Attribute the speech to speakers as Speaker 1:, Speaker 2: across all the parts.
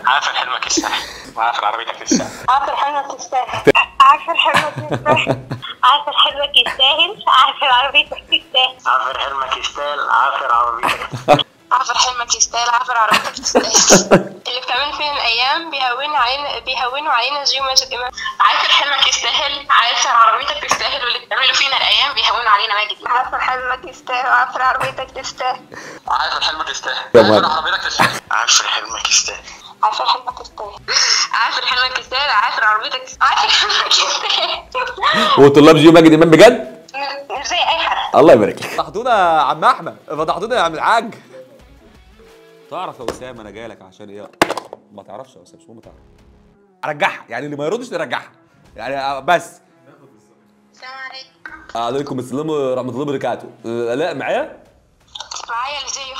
Speaker 1: عافر حلمك يستاهل وعافر عربيتك تستاهل
Speaker 2: عافر حلمك يستاهل عافر حلمك يستاهل عافر حلمك يستاهل عافر عربيتك تستاهل
Speaker 1: عافر حلمك يستاهل عافر عربيتك تستاهل
Speaker 2: عافر حلمك يستاهل عافر عربيتك تستاهل اللي بتعمل فينا الايام بيهونوا علينا بيهونوا علينا جيو ماجد امام عافر حلمك يستاهل عافر عربيتك تستاهل واللي بتعملوا فينا الايام بيهونوا علينا ماجد عافر حلمك يستاهل عافر عربيتك تستاهل
Speaker 1: عافر حلمك يستاهل
Speaker 3: يا
Speaker 1: عافر
Speaker 3: مهند.
Speaker 1: عربيتك تستاهل عافر حلمك يستاهل
Speaker 2: عافر حلمك يستاهل عافر حلمك يستاهل عافر عربيتك عافر حلمك يستاهل
Speaker 3: وطلاب جيو ماجد امام بجد
Speaker 2: مش زي اي حد
Speaker 3: الله يبارك لك فضحتونا يا عم احمد فضحتونا يا عم الحاج تعرف يا اسامه انا جاي لك عشان ايه ما تعرفش يا اسامه مش مهم تعرف ارجعها يعني اللي ما يردش نرجعها يعني بس
Speaker 2: السلام عليكم
Speaker 3: عليكم السلام ورحمه الله وبركاته أه، لا معايا
Speaker 2: معايا الجيو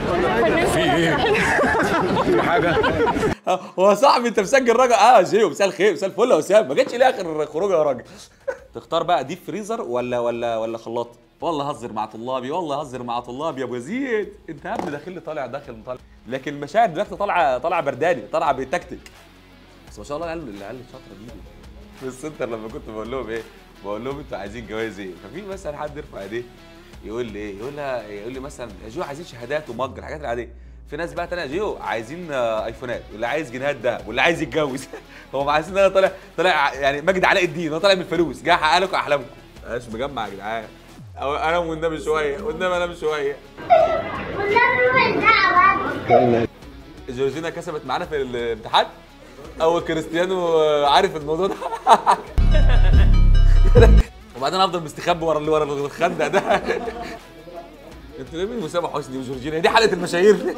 Speaker 3: آه، هو صاحبي انت مسجل راجل اه جيو مساء الخير مساء الفل يا اسامه ما جاتش ليه اخر خروجه يا راجل تختار بقى ديب فريزر ولا ولا ولا خلاط والله هزر مع طلابي والله هزر مع طلابي يا ابو يزيد انت يا ابني داخل لي طالع داخل طالع لكن المشاعر دلوقتي طالعه طالعه برداني طالعه بتكتك بس ما شاء الله العيال العيال الشاطره دي في السنتر لما كنت بقول لهم ايه بقول لهم انتوا عايزين جواز ايه ففي مثلا حد يرفع ايديه يقول لي ايه يقول لها يقول لي مثلا يا جو عايزين شهادات ومج الحاجات العاديه في ناس بقى تانية يا جو عايزين آه، ايفونات واللي عايز جنيهات دهب واللي عايز يتجوز هو عايزين ان انا طالع طالع يعني مجد علاء الدين انا طالع من الفلوس جاي احقق لكم احلامكم مش مجمع يا جدعان أو انا والنبي شويه والنبي انا شويه جورجينا كسبت معانا في الامتحان او كريستيانو آه، عارف الموضوع ده وبعدين افضل مستخبي ورا اللي ورا الخندق ده انت ليه مين مسامح حسني وجورجينا دي حلقه المشاهير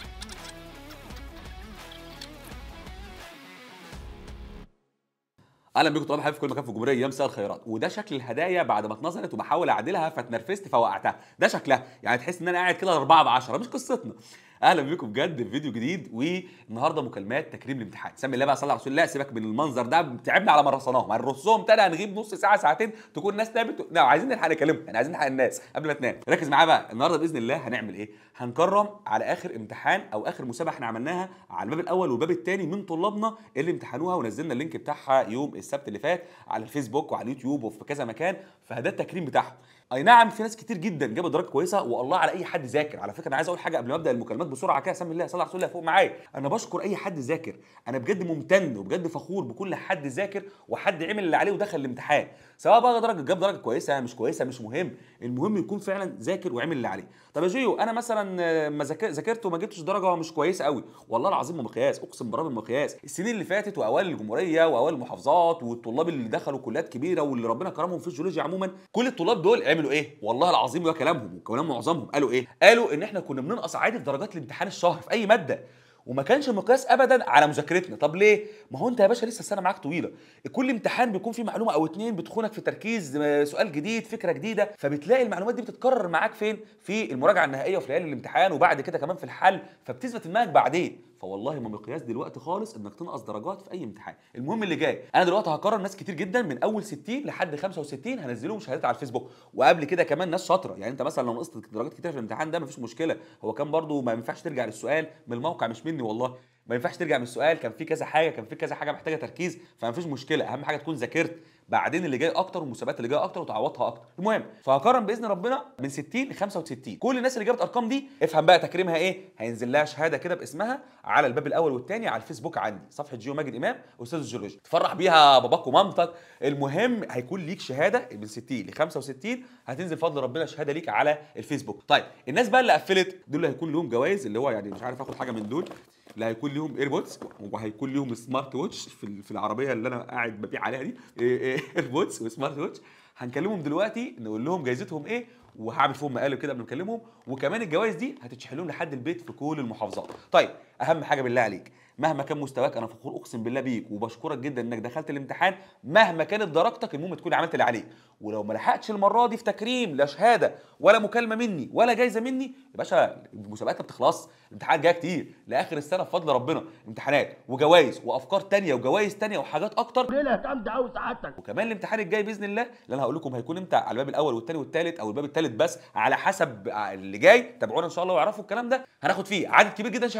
Speaker 3: اهلا بيكم طبعا حبايبي في كل مكان في الجمهوريه يا مساء الخيرات وده شكل الهدايا بعد ما اتنظرت وبحاول اعدلها فاتنرفزت فوقعتها ده شكلها يعني تحس ان انا قاعد كده 4 ب 10 مش قصتنا اهلا بيكم بجد في فيديو جديد والنهارده مكالمات تكريم الامتحان سمي الله بقى صلى على رسول الله سيبك من المنظر ده تعبنا على ما رصناهم هنرصهم تاني هنغيب نص ساعه ساعتين تكون الناس نامت لا عايزين نلحق نكلمهم يعني عايزين نلحق الناس قبل ما تنام ركز معايا بقى النهارده باذن الله هنعمل ايه هنكرم على اخر امتحان او اخر مسابقه احنا عملناها على الباب الاول والباب الثاني من طلابنا اللي امتحنوها ونزلنا اللينك بتاعها يوم السبت اللي فات على الفيسبوك وعلى اليوتيوب وفي كذا مكان فده التكريم بتاعهم اي نعم في ناس كتير جدا جابت درجه كويسه والله على اي حد ذاكر على فكره انا عايز اقول حاجه قبل ما ابدا المكالمات بسرعه كده سمي الله صلى على رسول الله فوق معايا انا بشكر اي حد ذاكر انا بجد ممتن وبجد فخور بكل حد ذاكر وحد عمل اللي عليه ودخل الامتحان سواء بقى درجه جاب درجه كويسه مش كويسه مش مهم المهم يكون فعلا ذاكر وعمل اللي عليه طب يا جيو انا مثلا آه، ما ذاك- ذاكرت وما جبتش درجه مش كويسه قوي والله العظيم ما مقياس اقسم برب المقياس السنين اللي فاتت واوائل الجمهوريه واوائل المحافظات والطلاب اللي دخلوا كليات كبيره واللي ربنا كرمهم في الجيولوجيا عموما كل الطلاب دول عملوا ايه والله العظيم ده كلامهم وكلام معظمهم قالوا ايه قالوا ان احنا كنا بننقص عادي في درجات الامتحان الشهر في اي ماده وما كانش مقياس ابدا على مذاكرتنا طب ليه ما هو انت يا باشا لسه السنه معاك طويله كل امتحان بيكون فيه معلومه او اتنين بتخونك في تركيز آه، سؤال جديد فكره جديده فبتلاقي المعلومات دي بتتكرر معاك فين في المراجعه النهائيه وفي ليالي الامتحان وبعد كده كمان في الحل فبتثبت في دماغك بعدين فوالله ما مقياس دلوقتي خالص انك تنقص درجات في اي امتحان المهم اللي جاي انا دلوقتي هكرر ناس كتير جدا من اول 60 لحد 65 هنزلهم شهادات على الفيسبوك وقبل كده كمان ناس شاطره يعني انت مثلا لو نقصت درجات كتير في الامتحان ده مفيش مشكله هو كان برضو ما ينفعش ترجع للسؤال من الموقع مش مني والله ما ينفعش ترجع من السؤال كان في كذا حاجه كان في كذا حاجه محتاجه تركيز فما فيش مشكله اهم حاجه تكون ذاكرت بعدين اللي جاي اكتر والمسابقات اللي جايه اكتر وتعوضها اكتر المهم فهقارن باذن ربنا من 60 ل 65 كل الناس اللي جابت ارقام دي افهم بقى تكريمها ايه هينزل لها شهاده كده باسمها على الباب الاول والثاني على الفيسبوك عندي صفحه جيو ماجد امام استاذ الجيولوجيا تفرح بيها باباك ومامتك المهم هيكون ليك شهاده من 60 ل 65 هتنزل بفضل ربنا شهاده ليك على الفيسبوك طيب الناس بقى اللي قفلت دول اللي هيكون لهم جوائز اللي هو يعني مش عارف اخد حاجه من دول اللي هيكون ليهم ايربودز وهيكون ليهم سمارت ووتش في ال- في العربيه اللي انا قاعد ببيع عليها دي ايربودز وسمارت ووتش هنكلمهم دلوقتي نقول لهم جايزتهم ايه وهعمل فيهم مقالب كده قبل ما نكلمهم وكمان الجوائز دي هتتشحن لهم لحد البيت في كل المحافظات طيب اهم حاجه بالله عليك مهما كان مستواك انا فخور اقسم بالله بيك وبشكرك جدا انك دخلت الامتحان مهما كانت درجتك المهم تكون عملت اللي عليك ولو ما لحقتش المره دي في تكريم لا شهاده ولا مكالمه مني ولا جايزه مني يا باشا المسابقات ما بتخلصش الامتحانات جايه كتير لاخر السنه بفضل ربنا امتحانات وجوائز وافكار تانية وجوائز تانية وحاجات اكتر
Speaker 4: ليله جامده قوي سعادتك
Speaker 3: وكمان الامتحان الجاي باذن الله اللي انا هقول لكم هيكون امتى على الباب الاول والثاني والثالث او الباب الثالث بس على حسب اللي جاي تابعونا ان شاء الله واعرفوا الكلام ده هناخد فيه عدد كبير جدا شهادات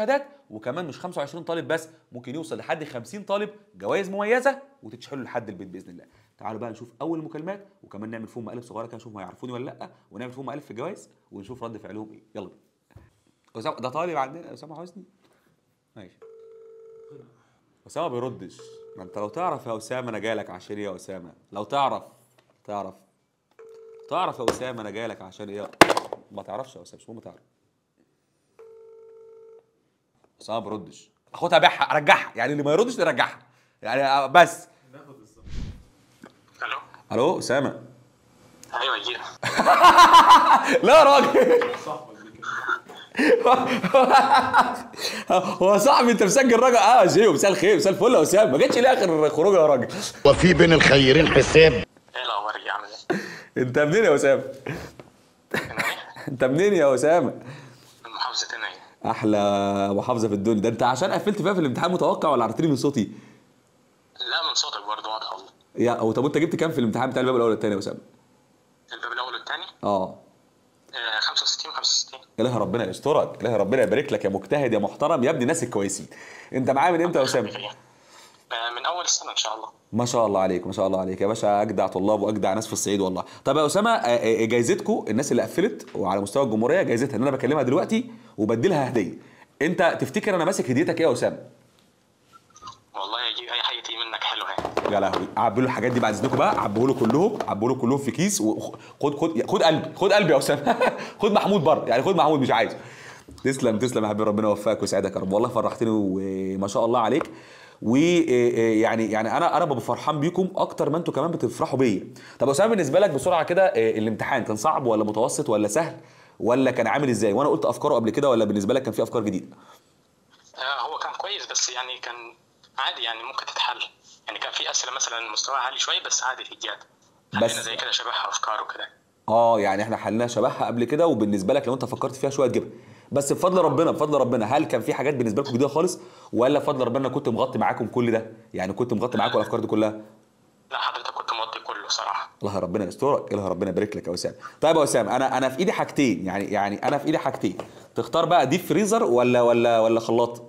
Speaker 3: وكمان مش 25 طالب بس ممكن يوصل لحد 50 طالب جوائز مميزه وتتشحلوا لحد البيت باذن الله تعالوا بقى نشوف اول المكالمات وكمان نعمل فيهم مقالب صغيره كده نشوف ما يعرفوني ولا لا ونعمل فيهم مقالب في الجوائز ونشوف رد فعلهم ايه يلا بينا أسامة ده طالب عندنا اسامه حسني ماشي اسامه ما بيردش ما انت لو تعرف يا اسامه انا جاي لك عشان ايه يا اسامه لو تعرف تعرف تعرف يا اسامه انا جاي لك عشان ايه ما تعرفش يا اسامه مش مهم تعرف اسامه ما بيردش اخدها بيعها ارجعها يعني اللي ما يردش نرجعها يعني بس
Speaker 1: الو
Speaker 3: الو اسامه
Speaker 1: ايوه جينا
Speaker 3: لا يا راجل هو صاحبي انت مسجل راجل اه جيو مساء الخير مساء الفل يا اسامه ما جتش ليه اخر خروجه يا راجل
Speaker 4: وفي بين الخيرين حساب
Speaker 1: ايه الاخبار يا عامل ايه؟
Speaker 3: انت منين يا اسامه
Speaker 1: أنا إيه؟
Speaker 3: انت منين يا اسامه
Speaker 1: من محافظة هنا
Speaker 3: احلى محافظه في الدنيا ده انت عشان قفلت فيها في الامتحان متوقع ولا عرفتني من صوتي
Speaker 1: لا من صوتك برضه واضح والله
Speaker 3: يا او طب انت جبت كام في الامتحان بتاع الباب الاول والثاني يا اسامه
Speaker 1: الباب الاول والثاني
Speaker 3: اه
Speaker 1: 65 65
Speaker 3: اله ربنا يسترك اله ربنا يبارك لك يا مجتهد يا محترم يا ابني الناس الكويسين انت معايا من امتى يا اسامه
Speaker 1: آه، من اول السنة ان شاء الله
Speaker 3: ما شاء الله عليك ما شاء الله عليك يا باشا اجدع طلاب واجدع ناس في الصعيد والله طب يا اسامه آه، آه، جايزتكم الناس اللي قفلت وعلى مستوى الجمهوريه جايزتها ان انا بكلمها دلوقتي وبدي لها هديه انت تفتكر انا ماسك هديتك ايه يا اسامه
Speaker 1: والله يجي اي حاجة تيجي منك حلوة يعني
Speaker 3: يا لهوي عبوا له الحاجات دي بعد اذنكم بقى عبوا له كلهم عبوا له كلهم في كيس وخد خد خد قلبي خد قلبي يا اسامه خد محمود بره يعني خد محمود مش عايز تسلم تسلم يا حبيبي ربنا يوفقك ويسعدك يا رب والله فرحتني وما شاء الله عليك ويعني يعني انا انا ببقى فرحان بيكم اكتر ما انتوا كمان بتفرحوا بيا طب يا اسامه بالنسبه لك بسرعه كده آه، الامتحان كان صعب ولا متوسط ولا سهل ولا كان عامل ازاي وانا قلت افكاره قبل كده ولا بالنسبه لك كان في افكار جديده
Speaker 1: آه، هو كان كويس بس يعني كان عادي يعني ممكن تتحل يعني كان في اسئله مثلا مستواها عالي شويه بس عادي تتجاب
Speaker 3: بس-
Speaker 1: حلينا زي كده شبهها افكار وكده
Speaker 3: اه يعني احنا حلناها شبهها قبل كده وبالنسبه لك لو انت فكرت فيها شويه تجيبها بس بفضل ربنا بفضل ربنا هل كان في حاجات بالنسبه لكم جديده خالص ولا بفضل ربنا كنت مغطي معاكم كل ده يعني كنت مغطي معاكم الافكار دي كلها
Speaker 1: لا حضرتك كنت مقضي كله صراحه
Speaker 3: الله ربنا يسترك الله ربنا يبارك لك يا اسامه طيب يا اسامه انا انا في ايدي حاجتين يعني يعني انا في ايدي حاجتين تختار بقى ديب فريزر ولا ولا ولا خلاط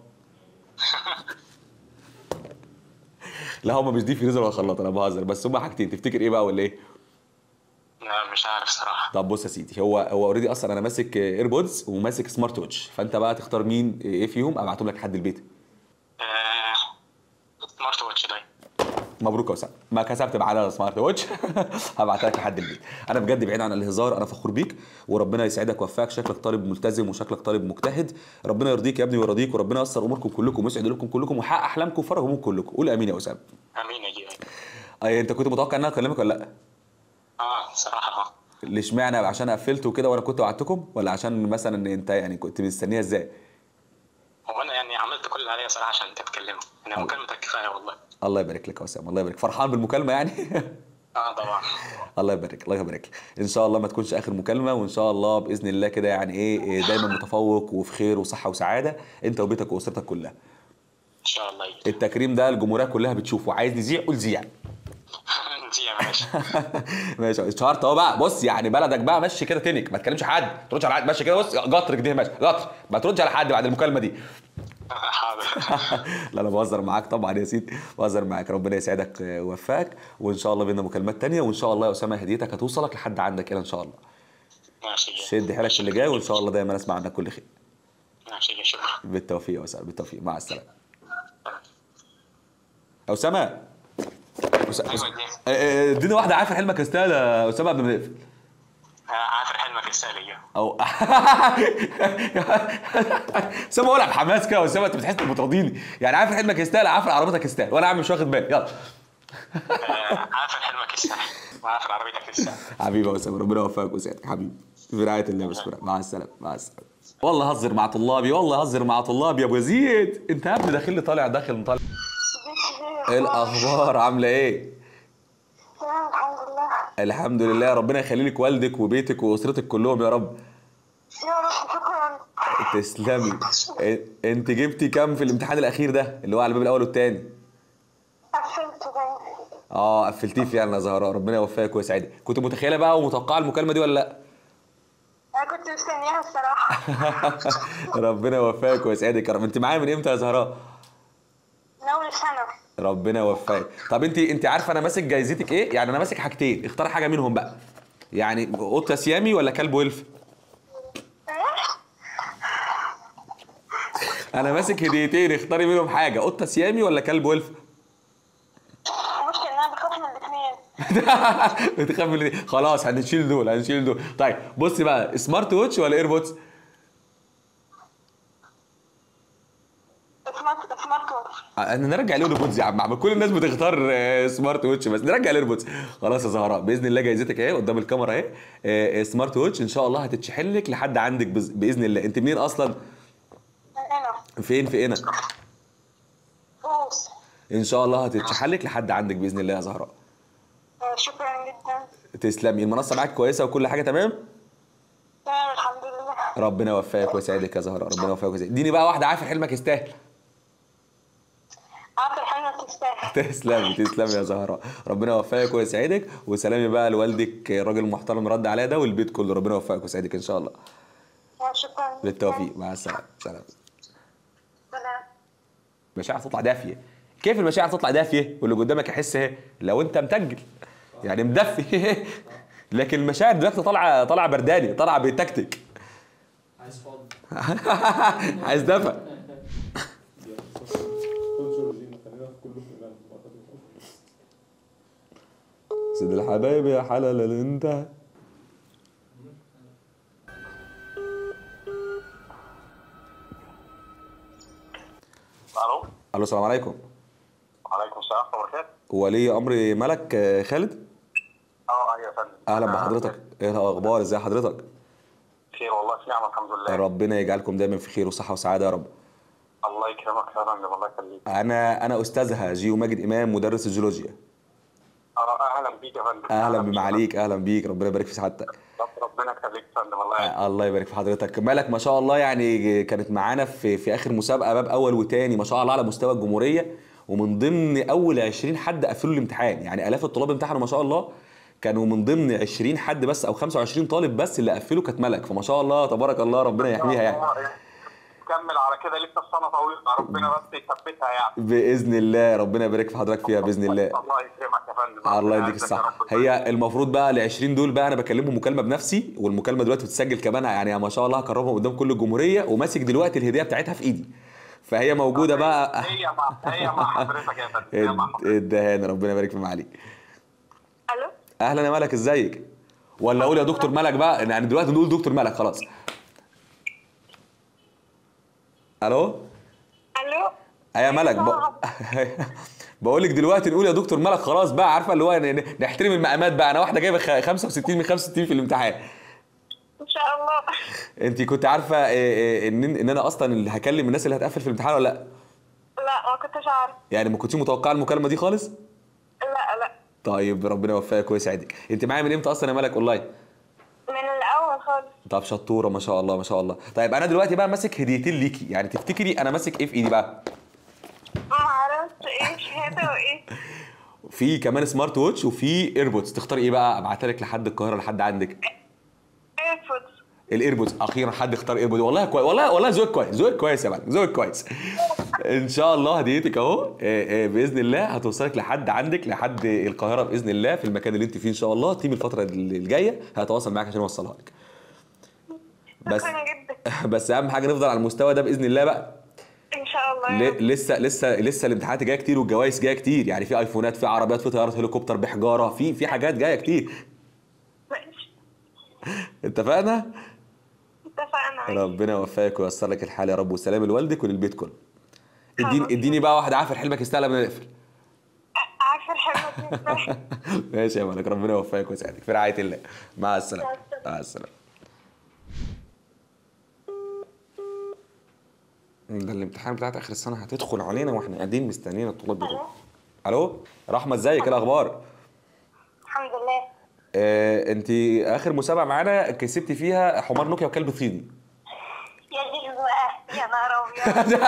Speaker 3: لا هما مش ديب فريزر ولا خلاط انا بهزر بس هما حاجتين تفتكر ايه بقى ولا ايه
Speaker 1: لا مش عارف صراحه
Speaker 3: طب بص يا سيدي هو هو اوريدي اصلا انا ماسك ايربودز وماسك سمارت ووتش فانت بقى تختار مين ايه فيهم ابعتهم لك لحد البيت
Speaker 1: آه، سمارت واتش ده
Speaker 3: مبروك يا اسامه ما كسبت معانا سمارت ووتش هبعتها لك لحد البيت انا بجد بعيد عن الهزار انا فخور بيك وربنا يسعدك ويوفقك شكلك طالب ملتزم وشكلك طالب مجتهد ربنا يرضيك يا ابني ويرضيك وربنا ييسر اموركم كلكم ويسعد لكم كلكم ويحقق احلامكم وفرج همومكم كلكم قول امين يا اسامه
Speaker 1: امين يا جيل
Speaker 3: أي انت كنت متوقع ان انا اكلمك ولا لا
Speaker 1: اه صراحه اه
Speaker 3: ليش معنى عشان قفلت وكده وانا كنت وعدتكم ولا عشان مثلا ان انت يعني كنت مستنيها ازاي
Speaker 1: هو انا يعني عملت كل اللي عليا صراحه عشان انت تتكلم انا مكالمتك كفايه والله
Speaker 3: الله يبارك لك يا اسامه الله يبارك فرحان بالمكالمه يعني
Speaker 1: اه طبعا
Speaker 3: الله يبارك الله يبارك ان شاء الله ما تكونش اخر مكالمه وان شاء الله باذن الله كده يعني ايه إيه دايما متفوق وفي خير وصحه وسعاده انت وبيتك واسرتك كلها
Speaker 1: ان شاء الله يجي
Speaker 3: التكريم ده الجمهوريه كلها بتشوفه عايز نذيع قول زيع
Speaker 1: نسي يا باشا
Speaker 3: ماشي اشتهرت اهو بقى بص يعني بلدك بقى مشي كده تنك ما تكلمش حد ما تردش على حد ماشي كده بص قطر كده ماشي قطر ما تردش على حد بعد المكالمه دي
Speaker 1: حاضر
Speaker 3: لا انا بهزر معاك طبعا يا سيدي بهزر معاك ربنا يسعدك ويوفقك وان شاء الله بينا مكالمات تانية وان شاء الله يا اسامه هديتك هتوصلك لحد عندك كده ان شاء الله
Speaker 1: ماشي يا
Speaker 3: شد حيلك في اللي جاي وان شاء الله دايما اسمع عنك كل خير
Speaker 1: ماشي يا شكرا
Speaker 3: بالتوفيق يا اسامه بالتوفيق مع السلامه يا اسامه أس-
Speaker 1: ايوه
Speaker 3: أس-
Speaker 1: دي
Speaker 3: آه، آه، اديني واحده عارفه حلمك يستاهل يا اسامه قبل ما نقفل
Speaker 1: عافر حلمك السالي
Speaker 3: او اسامه ولا بحماس كده يا اسامه انت بتحس انك بتراضيني يعني عارف حلمك يستاهل عارف عربيتك يستاهل وانا عم مش واخد بالي يلا
Speaker 1: عافر حلمك السهل وعافر عربيتك السهل
Speaker 3: حبيبي يا اسامه ربنا يوفقك ويسعدك حبيبي في رعايه الله بسم مع السلامه مع السلامه والله هزر مع طلابي والله هزر مع طلابي يا ابو يزيد انت يا ابني داخل لي طالع داخل طالع ايه الاخبار عامله ايه
Speaker 2: تمام الحمد لله
Speaker 3: الحمد لله ربنا يخلي لك والدك وبيتك واسرتك كلهم يا رب
Speaker 2: يا رب شكرا
Speaker 3: تسلمي إيه- انت جبتي كام في الامتحان الاخير ده اللي هو على الباب الاول والثاني
Speaker 2: قفلت باين
Speaker 3: اه قفلتيه فعلا يا زهراء ربنا يوفقك ويسعدك كنت متخيله بقى ومتوقعه المكالمه دي ولا لا
Speaker 2: انا كنت مستنياها الصراحه
Speaker 3: ربنا يوفقك ويسعدك يا رب انت معايا من امتى يا زهراء
Speaker 2: من اول سنه
Speaker 3: ربنا يوفقك طب انت انت عارفه انا ماسك جايزتك ايه يعني انا ماسك حاجتين اختار حاجه منهم بقى يعني قطه سيامي ولا كلب ولف انا ماسك هديتين اختاري منهم حاجه قطه سيامي ولا كلب ولف
Speaker 2: المشكله ان انا بخاف من الاثنين
Speaker 3: بتخاف من الاتنين. خلاص هنشيل دول هنشيل دول طيب بصي بقى سمارت ووتش ولا ايربودز
Speaker 2: سمارت سمارت واتش
Speaker 3: انا نرجع الايربودز يا عم عم كل الناس بتختار آه، سمارت ووتش بس نرجع الايربودز خلاص يا زهراء باذن الله جايزتك اهي قدام الكاميرا اهي آه، آه، سمارت ووتش ان شاء الله هتتشحن لك لحد عندك بز- باذن الله انت منين اصلا
Speaker 2: من هنا
Speaker 3: فين في هنا
Speaker 2: فوز
Speaker 3: ان شاء الله هتتشحن لك لحد عندك باذن الله يا زهراء
Speaker 2: آه، شكرا جدا
Speaker 3: تسلمي المنصه معاك كويسه وكل حاجه تمام
Speaker 2: تمام الحمد لله
Speaker 3: ربنا يوفقك ويسعدك يا زهراء ربنا يوفقك ويسعدك اديني بقى واحده عافر حلمك يستاهل
Speaker 2: عارفه الحلم تستاهل
Speaker 3: تسلمي تسلمي يا زهراء ربنا يوفقك ويسعدك وسلامي بقى لوالدك الراجل المحترم رد عليا ده والبيت كله ربنا يوفقك ويسعدك ان شاء الله
Speaker 2: آه، شكرا
Speaker 3: بالتوفيق مع السلامه سلام
Speaker 2: سلام
Speaker 3: المشاعر تطلع دافيه كيف المشاعر تطلع دافيه واللي قدامك يحس ايه لو انت متجل يعني مدفي لكن المشاعر دلوقتي طالعه طالعه برداني طالعه بتكتك
Speaker 5: عايز فاضي
Speaker 3: عايز دفى سيد الحبايب يا حلال اللي انت
Speaker 6: الو
Speaker 3: الو السلام عليكم
Speaker 6: وعليكم السلام ورحمه الله وبركاته
Speaker 3: ولي امر ملك آه، خالد
Speaker 6: اه ايوه يا فندم
Speaker 3: اهلا
Speaker 6: أنا
Speaker 3: بحضرتك ايه الاخبار ازي حضرتك
Speaker 6: بخير والله في نعمه الحمد لله
Speaker 3: ربنا يجعلكم دايما في خير وصحه وسعاده يا رب
Speaker 6: الله يكرمك يا فندم الله يخليك
Speaker 3: انا انا استاذها جيو ماجد امام مدرس الجيولوجيا
Speaker 6: اه اهلا بيك يا فندم
Speaker 3: اهلا
Speaker 6: بيك.
Speaker 3: بمعاليك اهلا بيك ربنا يبارك في سعادتك
Speaker 6: رب- ربنا يخليك يا فندم الله يخليك
Speaker 3: آه، الله يبارك في حضرتك مالك ما شاء الله يعني كانت معانا في في اخر مسابقه باب اول وتاني ما شاء الله على مستوى الجمهوريه ومن ضمن اول 20 حد قفلوا الامتحان يعني الاف الطلاب امتحنوا ما شاء الله كانوا من ضمن 20 حد بس او 25 طالب بس اللي قفلوا كانت ملك فما شاء الله تبارك الله ربنا يحميها يعني
Speaker 6: كمل على كده لسه السنه طويله ربنا بس يثبتها يعني
Speaker 3: باذن الله ربنا يبارك في حضرتك فيها باذن الله
Speaker 6: الله يكرمك يا فندم
Speaker 3: الله
Speaker 6: ربنا
Speaker 3: يديك
Speaker 6: يعزك
Speaker 3: الصحة
Speaker 6: يا رب.
Speaker 3: هي المفروض بقى ال 20 دول بقى انا بكلمهم مكالمة بنفسي والمكالمة دلوقتي بتسجل كمان يعني ما شاء الله هكرمهم قدام كل الجمهورية وماسك دلوقتي الهدية بتاعتها في ايدي فهي موجودة بقى
Speaker 6: هي مع هي مع حضرتك يا فندم هي مع حضرتك
Speaker 3: ادهان ربنا يبارك في معاليك
Speaker 2: الو
Speaker 3: اهلا يا ملك ازيك ولا اقول يا دكتور ملك بقى يعني دلوقتي نقول دكتور ملك خلاص الو
Speaker 2: الو
Speaker 3: يا ملك ب... بقول لك دلوقتي نقول يا دكتور ملك خلاص بقى عارفه اللي هو ن- نحترم المقامات بقى انا واحده جايبه خ- 65 من 65 في الامتحان
Speaker 2: ان شاء الله
Speaker 3: انت كنت عارفه إيه إيه ان ان انا اصلا اللي هكلم الناس اللي هتقفل في الامتحان ولا لا
Speaker 2: لا ما كنتش عارف
Speaker 3: يعني ما كنتش متوقعه المكالمه دي خالص
Speaker 2: لا لا
Speaker 3: طيب ربنا يوفقك ويسعدك انت معايا من امتى اصلا يا ملك اونلاين
Speaker 2: من الاول خالص
Speaker 3: طب شطوره ما شاء الله ما شاء الله طيب انا دلوقتي بقى ماسك هديتين ليكي يعني تفتكري انا ماسك ايه في ايدي بقى
Speaker 2: ما عرفت ايه شهاده وايه
Speaker 3: في كمان سمارت ووتش وفي ايربودز تختاري ايه بقى ابعتها لك لحد القاهره لحد عندك
Speaker 2: ايرفودز
Speaker 3: الايربودز اخيرا حد اختار ايربودز والله كويس والله والله ذوقك كويس ذوقك كويس يا معلم ذوقك كويس ان شاء الله هديتك اهو آه، آه، باذن الله هتوصلك لحد عندك لحد القاهره باذن الله في المكان اللي انت فيه ان شاء الله تيم الفتره اللي الجايه هتواصل معاك عشان اوصلها لك بس
Speaker 2: شكرا جدا
Speaker 3: بس اهم حاجه نفضل على المستوى ده باذن الله بقى
Speaker 2: ان شاء الله يا رب.
Speaker 3: ل- لسه لسه لسه الامتحانات جايه كتير والجوائز جايه كتير يعني في ايفونات في عربيات في طيارات هليكوبتر بحجاره في في حاجات جايه كتير
Speaker 2: ماشي
Speaker 3: اتفقنا
Speaker 2: اتفقنا
Speaker 3: ربنا يوفقك وييسر لك الحال يا رب والسلام لوالدك وللبيت كله اديني
Speaker 2: خلاص.
Speaker 3: اديني بقى واحده عافر حلمك يستاهل قبل ما نقفل
Speaker 2: عارفه الحلم دي
Speaker 3: ماشي يا ملك ربنا يوفقك ويسعدك في رعايه الله مع السلامه
Speaker 2: مع السلامة.
Speaker 3: مع السلامه ده الامتحان بتاعت اخر السنه هتدخل علينا واحنا قاعدين مستنيين الطلاب بتوعنا الو رحمه ازيك ايه الاخبار
Speaker 2: الحمد لله
Speaker 3: آه، انت اخر مسابقه معانا كسبتي فيها حمار نوكيا وكلب صيني
Speaker 2: يا دي بقى يا نهار ابيض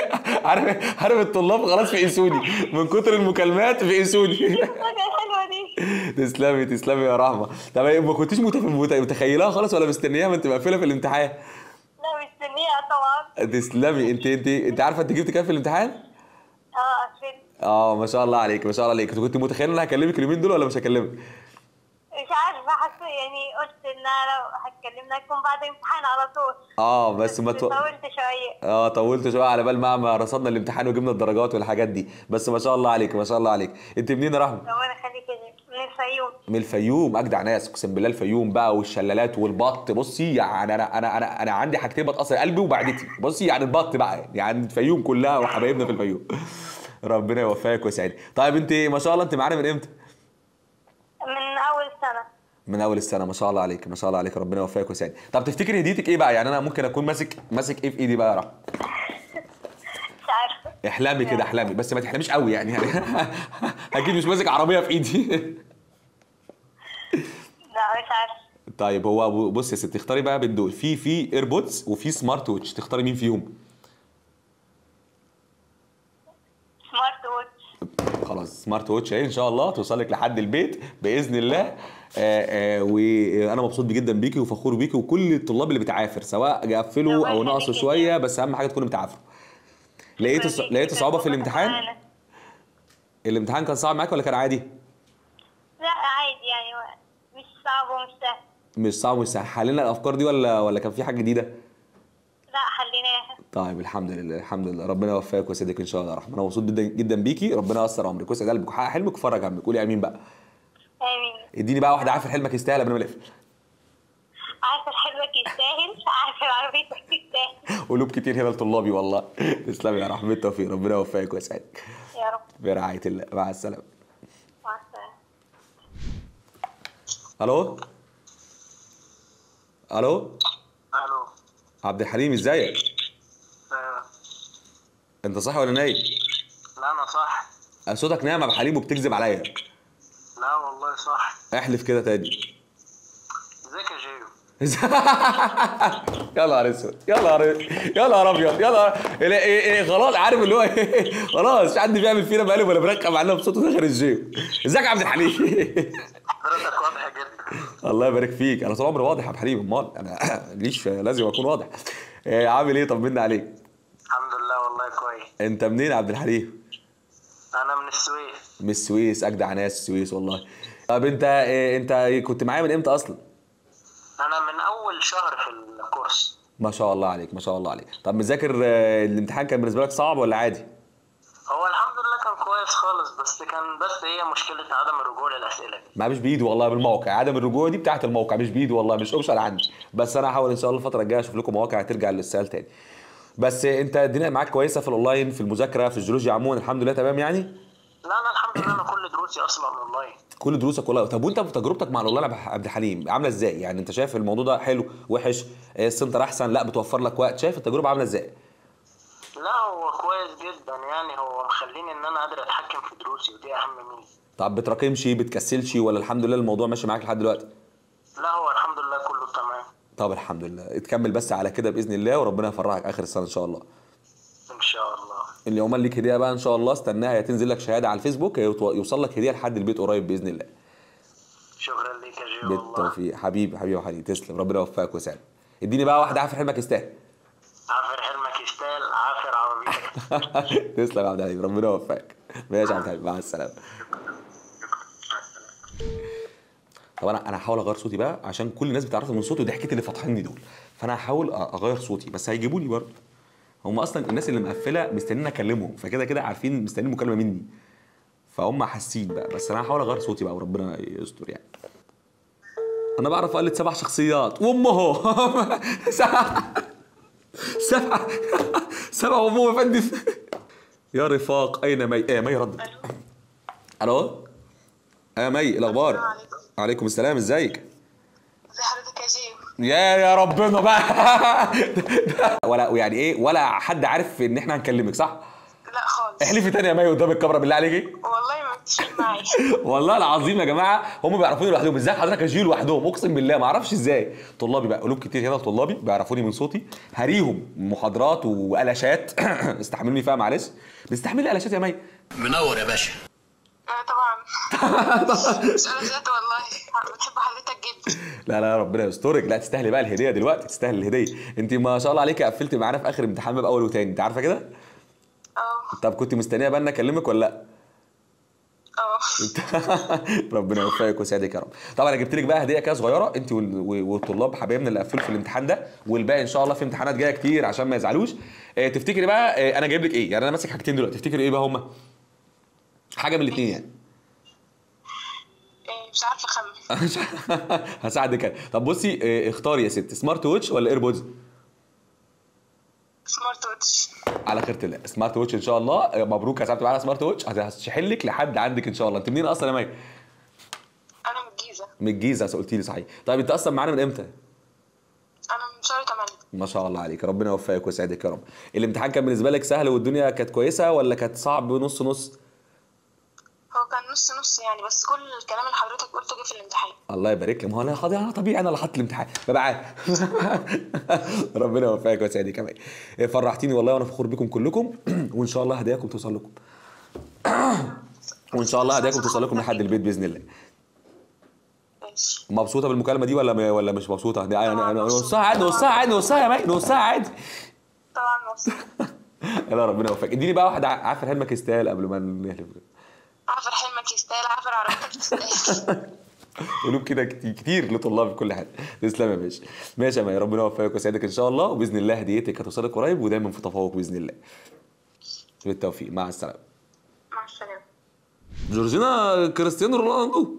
Speaker 3: عارف عارف الطلاب خلاص في انسوني من كتر المكالمات في انسوني
Speaker 2: الحاجه الحلوه دي
Speaker 3: تسلمي تسلمي يا رحمه طب إيه، ما كنتيش متف- مت- متخيلاها خالص ولا مستنياها ما انت مقفله في الامتحان
Speaker 2: لا مستنيها طبعا
Speaker 3: تسلمي انت انت انت عارفه انت جبت كام في الامتحان
Speaker 2: اه عشان
Speaker 3: اه ما شاء الله عليك ما شاء الله عليك كنت متخيل ان انا هكلمك اليومين دول ولا مش هكلمك
Speaker 2: مش عارفة حاسة يعني قلت ان انا لو هتكلمنا يكون بعد امتحان على طول
Speaker 3: اه بس ما تو...
Speaker 2: طولت شوية
Speaker 3: اه طولت شويه على بال ما ما رصدنا الامتحان وجبنا الدرجات والحاجات دي بس ما شاء الله عليك ما شاء الله عليك انت منين يا رحمه
Speaker 2: ربنا يخليك يا جيم. من الفيوم
Speaker 3: من الفيوم اجدع ناس اقسم بالله الفيوم بقى والشلالات والبط بصي يعني انا انا انا انا عندي حاجتين بتاثر قلبي ومعدتي بصي يعني البط بقى يعني, يعني الفيوم كلها وحبايبنا في الفيوم ربنا يوفقك ويسعدك طيب انت ما شاء الله انت معانا من امتى
Speaker 2: من اول سنة
Speaker 3: من اول السنه ما شاء الله عليك ما شاء الله عليك ربنا يوفقك ويسعدك طب تفتكري هديتك ايه بقى يعني انا ممكن اكون ماسك ماسك ايه في ايدي بقى يا رحمه
Speaker 2: مش عارفة
Speaker 3: احلامي كده احلامي بس ما تحلميش قوي يعني يعني اكيد مش ماسك عربيه في ايدي
Speaker 2: لا مش عارفة
Speaker 3: طيب هو بص يا ستي اختاري بقى بين دول في في ايربودز وفي سمارت ووتش تختاري مين فيهم
Speaker 2: سمارت ووتش
Speaker 3: خلاص سمارت ووتش اهي ان شاء الله توصلك لحد البيت باذن الله آه، آه، وانا مبسوط جدا بيكي وفخور بيكي وكل الطلاب اللي بتعافر سواء قفلوا
Speaker 2: الله
Speaker 3: او
Speaker 2: يخليك
Speaker 3: نقصوا
Speaker 2: يا
Speaker 3: شويه بس اهم حاجه تكونوا بتعافروا لقيت الص... لقيت صعوبه في الامتحان الامتحان كان صعب معاك ولا كان عادي
Speaker 2: لا عادي يعني مش صعب ومش سهل
Speaker 3: مش صعب مش سهل حلينا الافكار دي ولا ولا كان في حاجه جديده
Speaker 2: لا حليناها
Speaker 3: طيب الحمد لله الحمد لله ربنا يوفقك ويسعدك ان شاء الله يا رحمه انا مبسوط جدا جدا بيكي ربنا ييسر عمرك ويسعد قلبك ويحقق حلمك ويفرج همك قولي امين بقى
Speaker 2: امين
Speaker 3: اديني بقى واحده عارفه حلمك يستاهل قبل ما نقفل
Speaker 2: عارفة حلمك يستاهل عارفة عربيتك تستاهل
Speaker 3: قلوب كتير هنا لطلابي والله تسلمي يا رحمه بالتوفيق ربنا يوفقك ويسعدك
Speaker 2: يا رب
Speaker 3: برعايه الله مع السلامه
Speaker 2: مع السلامة
Speaker 3: الو الو
Speaker 6: الو
Speaker 3: عبد الحليم ازيك
Speaker 6: آه،
Speaker 3: انت صاحي ولا نايم
Speaker 6: لا انا صح
Speaker 3: صوتك نايم يا عبد الحليم وبتكذب عليا
Speaker 6: لا والله صح
Speaker 3: احلف كده تاني
Speaker 6: ازيك يا جيو
Speaker 3: يا نهار اسود يا نهار يا نهار ابيض يا نهار إيه إيه إيه خلاص عارف اللي هو إيه خلاص مش حد بيعمل فينا مقالب ولا بيركب علينا بصوته داخل الجيم ازيك يا عبد الحليم
Speaker 6: حضرتك واضحه جدا
Speaker 3: الله يبارك فيك انا طول عمري واضح يا عبد الحليم امال انا ليش لازم اكون واضح إيه عامل ايه طمنا عليك
Speaker 6: الحمد لله والله كويس
Speaker 3: انت منين يا عبد الحليم
Speaker 6: انا من السويس
Speaker 3: من السويس اجدع ناس السويس والله طب انت إيه انت كنت معايا من امتى اصلا
Speaker 6: انا من اول شهر في الكورس
Speaker 3: ما شاء الله عليك ما شاء الله عليك طب مذاكر آه، الامتحان كان بالنسبه لك صعب ولا عادي
Speaker 6: هو الحمد لله كان كويس خالص بس كان بس هي مشكله عدم الرجوع للاسئله دي
Speaker 3: ما مش بايدي والله بالموقع عدم الرجوع دي بتاعت الموقع مش بايدي والله مش اوبشن عندي بس انا هحاول ان شاء الله الفتره الجايه اشوف لكم مواقع ترجع للسؤال تاني بس انت الدنيا معاك كويسه في الاونلاين في المذاكره في الجيولوجيا عموما الحمد لله تمام يعني
Speaker 6: لا انا الحمد لله انا كل دروسي اصلا اونلاين
Speaker 3: كل دروسك والله طب وانت في تجربتك مع الاونلاين يا عبد الحليم عامله ازاي يعني انت شايف الموضوع ده حلو وحش آه، السنتر احسن لا بتوفر لك وقت شايف التجربه عامله ازاي
Speaker 6: لا هو كويس جدا يعني هو مخليني ان انا قادر اتحكم في دروسي ودي اهم ميزه
Speaker 3: طب بتراكمش بتكسلش ولا الحمد لله الموضوع ماشي معاك لحد دلوقتي
Speaker 6: لا هو الحمد لله كله تمام
Speaker 3: طب الحمد لله تكمل بس على كده باذن الله وربنا يفرحك اخر السنه ان شاء الله
Speaker 6: ان شاء الله
Speaker 3: اللي عمل ليك هديه بقى ان شاء الله استناها يا تنزل لك شهاده على الفيسبوك يا يوت- يوصل لك هديه لحد البيت قريب باذن الله
Speaker 6: شكرا ليك يا جيو والله
Speaker 3: بالتوفيق حبيبي حبيبي وحبيبي تسلم ربنا يوفقك ويسعدك اديني بقى واحده عارف حلمك يستاهل
Speaker 6: عافر حلمك يستاهل عافر عربيتك
Speaker 3: تسلم يا عبد الحليم ربنا يوفقك ماشي يا عبد الحليم مع السلامه طب انا انا هحاول اغير صوتي بقى عشان كل الناس بتعرف من صوتي وضحكتي اللي فاتحيني دول فانا هحاول أ- اغير صوتي بس هيجيبوا لي برضه هم اصلا الناس اللي مقفله مستنيين اكلمهم فكده كده عارفين مستنيين مكالمه مني فهم حاسين بقى بس انا هحاول اغير صوتي بقى وربنا يستر يعني انا بعرف اقلد سبع شخصيات وامه سبع سبع سبع وامه يا فندم يا رفاق اين مي ايه مي ردت الو يا مي إيه الاخبار
Speaker 2: السلام عليكم.
Speaker 3: عليكم السلام ازيك
Speaker 2: ازي حضرتك يا جيم
Speaker 3: يا يا ربنا بقى ولا يعني ايه ولا حد عارف ان احنا هنكلمك صح
Speaker 2: لا خالص
Speaker 3: احلفي تاني يا مي قدام الكاميرا بالله عليكي
Speaker 2: والله ما متفق معايا
Speaker 3: والله العظيم يا جماعه هم بيعرفوني لوحدهم ازاي حضرتك اجيل لوحدهم اقسم بالله ما اعرفش ازاي طلابي بقى قلوب كتير هنا طلابي بيعرفوني من صوتي هريهم محاضرات وقلاشات استحملوني فيها معلش بتستحملي قلاشات يا مي
Speaker 4: منور يا باشا
Speaker 2: آه طبعا سؤال ذات والله بحب حضرتك جدا
Speaker 3: لا لا ربنا يسترك لا تستاهلي بقى الهديه دلوقتي تستاهلي الهديه انت ما شاء الله عليكي قفلتي معانا في اخر امتحان باب اول وتاني انت عارفه كده
Speaker 2: اه
Speaker 3: طب كنت مستنيه بقى ان اكلمك ولا لا
Speaker 2: اه
Speaker 3: ربنا يوفقك ويسعدك يا رب طبعا انا جبت لك بقى هديه كده صغيره انت وال- والطلاب حبايبنا اللي قفلوا في الامتحان ده والباقي ان شاء الله في امتحانات جايه كتير عشان ما يزعلوش اه تفتكري بقى اه انا جايب لك ايه يعني انا ماسك حاجتين دلوقتي تفتكري ايه بقى هما حاجه من الاثنين يعني
Speaker 2: إيه، مش عارفه اخمن
Speaker 3: هساعدك أنا. طب بصي اه اختاري يا ست سمارت ووتش ولا ايربودز
Speaker 2: سمارت ووتش
Speaker 3: على خيرة الله سمارت ووتش ان شاء الله اه مبروك حسبت معانا سمارت ووتش هشحن لك لحد عندك ان شاء الله انت منين اصلا يا مي
Speaker 2: انا من الجيزه
Speaker 3: من الجيزه قلتي لي صحيح طيب انت اصلا معانا من امتى
Speaker 2: انا من شهر 8
Speaker 3: ما شاء الله عليك ربنا يوفقك ويسعدك يا رب الامتحان كان بالنسبه لك سهل والدنيا كانت كويسه ولا كانت صعب نص نص
Speaker 2: هو كان نص نص يعني بس كل الكلام اللي حضرتك قلته جه في الامتحان
Speaker 3: الله يبارك لك ما هو انا خاضي انا طبيعي انا اللي حاطط الامتحان ببقى عارف ربنا يوفقك ويسعدك كمان فرحتيني والله وانا فخور بكم كلكم وان شاء الله هداياكم توصل لكم وان شاء الله هداياكم توصل لكم لحد البيت باذن الله
Speaker 2: ماشي
Speaker 3: مبسوطه بالمكالمه دي ولا ولا مش مبسوطه دي انا انا نصها عادي نصها عادي نصها يا مي نصها عادي
Speaker 2: طبعا مبسوط
Speaker 3: لا ربنا يوفقك اديني بقى واحد عارف حلمك يستاهل قبل ما نحلف
Speaker 2: عافر حلمك يستاهل عافر عربيتك تستاهل
Speaker 3: قلوب كده كتير, كتير لطلاب في كل حاجه تسلم يا باشا ماشي يا مي ربنا يوفقك ويسعدك ان شاء الله وباذن الله هديتك هتوصلك قريب ودايما في تفوق باذن الله بالتوفيق مع السلامه
Speaker 2: مع السلامه
Speaker 3: جورجينا كريستيانو رونالدو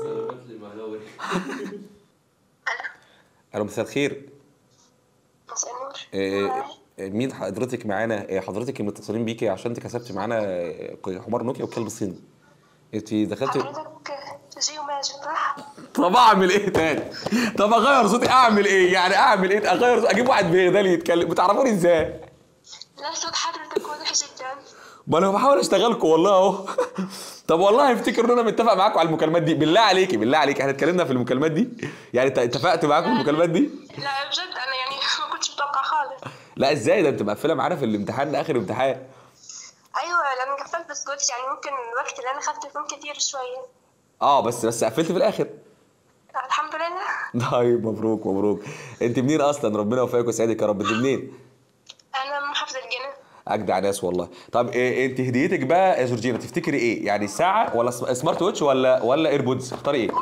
Speaker 3: الو مساء الخير
Speaker 2: مساء النور
Speaker 3: إيه، مين حضرتك معانا إيه، حضرتك متصلين بيكي عشان انت كسبت معانا إيه، حمار نوكيا وكلب صيني انت دخلتي
Speaker 2: حضرتك جيو ماجد صح؟
Speaker 3: طب اعمل ايه تاني؟ طب اغير صوتي اعمل ايه؟ يعني اعمل ايه؟ اغير صوتي اجيب واحد بيغدالي يتكلم بتعرفوني ازاي؟
Speaker 2: لا صوت حضرتك واضح جدا
Speaker 3: ما انا بحاول اشتغلكم والله اهو طب والله افتكر ان انا متفق معاكم على المكالمات دي بالله عليكي بالله عليكي احنا اتكلمنا في المكالمات دي يعني ات- اتفقت معاكم في المكالمات دي
Speaker 2: لا بجد انا يعني ما كنتش متوقع خالص
Speaker 3: لا ازاي ده انت مقفله معانا في الامتحان ده اخر امتحان
Speaker 2: ايوه لما قفلت بس قلت يعني ممكن الوقت اللي انا اخذته يكون كتير شويه
Speaker 3: اه بس بس قفلت في الاخر
Speaker 2: الحمد لله
Speaker 3: طيب مبروك مبروك انت منين اصلا ربنا يوفقك ويسعدك يا رب انت منين
Speaker 2: انا من محافظه الجنة
Speaker 3: اجدع ناس والله طب إيه انت هديتك بقى يا جورجينا تفتكري ايه يعني ساعه ولا سم- سمارت ووتش ولا ولا ايربودز اختاري ايه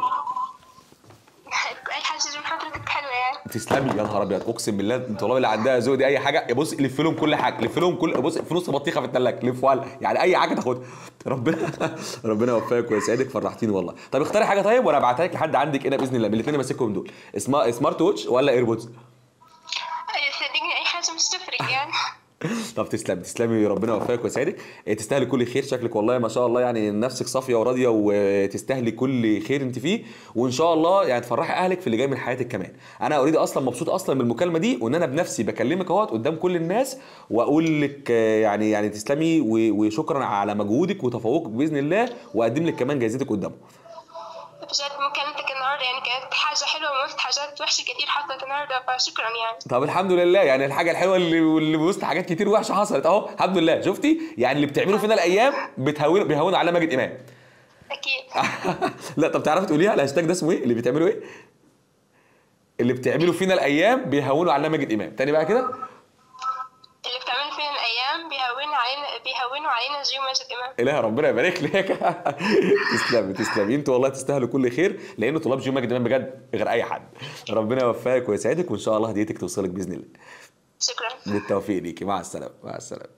Speaker 2: اي حاجه من حضرتك حلوه يعني
Speaker 3: تسلمي يا نهار ابيض اقسم بالله الطلاب اللي عندها ذوق دي اي حاجه بص لف لهم كل حاجه لف لهم كل بص في نص بطيخه في الثلاجه لف ولا يعني اي حاجه تاخدها ربنا ربنا يوفقك ويسعدك فرحتيني والله طب اختاري حاجه طيب وانا ابعتها لك لحد عندك هنا باذن الله من الاثنين اللي ماسكهم دول اسمها سمارت ووتش ولا ايربودز
Speaker 2: أي صدقني اي حاجه مش تفرق يعني
Speaker 3: طب تسلمي تسلمي ربنا يوفقك ويسعدك إيه، تستاهلي كل خير شكلك والله ما شاء الله يعني نفسك صافيه وراضيه وتستاهلي كل خير انت فيه وان شاء الله يعني تفرحي اهلك في اللي جاي من حياتك كمان انا اوريدي اصلا مبسوط اصلا من المكالمه دي وان انا بنفسي بكلمك اهوت قدام كل الناس واقول لك آه، يعني يعني تسلمي و- وشكرا على مجهودك وتفوقك باذن الله واقدم لك كمان جايزتك قدامه
Speaker 2: بجد مكالمتك النهارده يعني كانت حاجه حلوه وقلت حاجات وحشه كتير حصلت النهارده فشكرا يعني
Speaker 3: طب الحمد لله يعني الحاجه الحلوه اللي اللي وسط حاجات كتير وحشه حصلت اهو الحمد لله شفتي يعني اللي بتعمله فينا الايام بتهون بيهون على ماجد امام
Speaker 2: اكيد
Speaker 3: لا طب تعرفي تقوليها الهاشتاج ده اسمه ايه اللي بتعملوا ايه اللي بتعملوا فينا الايام بيهونوا على ماجد امام تاني بقى كده
Speaker 2: اللي بتعمل فينا الايام بيهونوا علينا بيهونوا علينا جيو ماجد امام
Speaker 3: اله ربنا يبارك لك تسلمي تسلمي انتوا والله تستاهلوا كل خير لان طلاب جيو ماجد امام بجد غير اي حد ربنا يوفقك ويسعدك وان شاء الله هديتك توصلك باذن الله
Speaker 2: شكرا
Speaker 3: بالتوفيق ليكي مع السلامه مع السلامه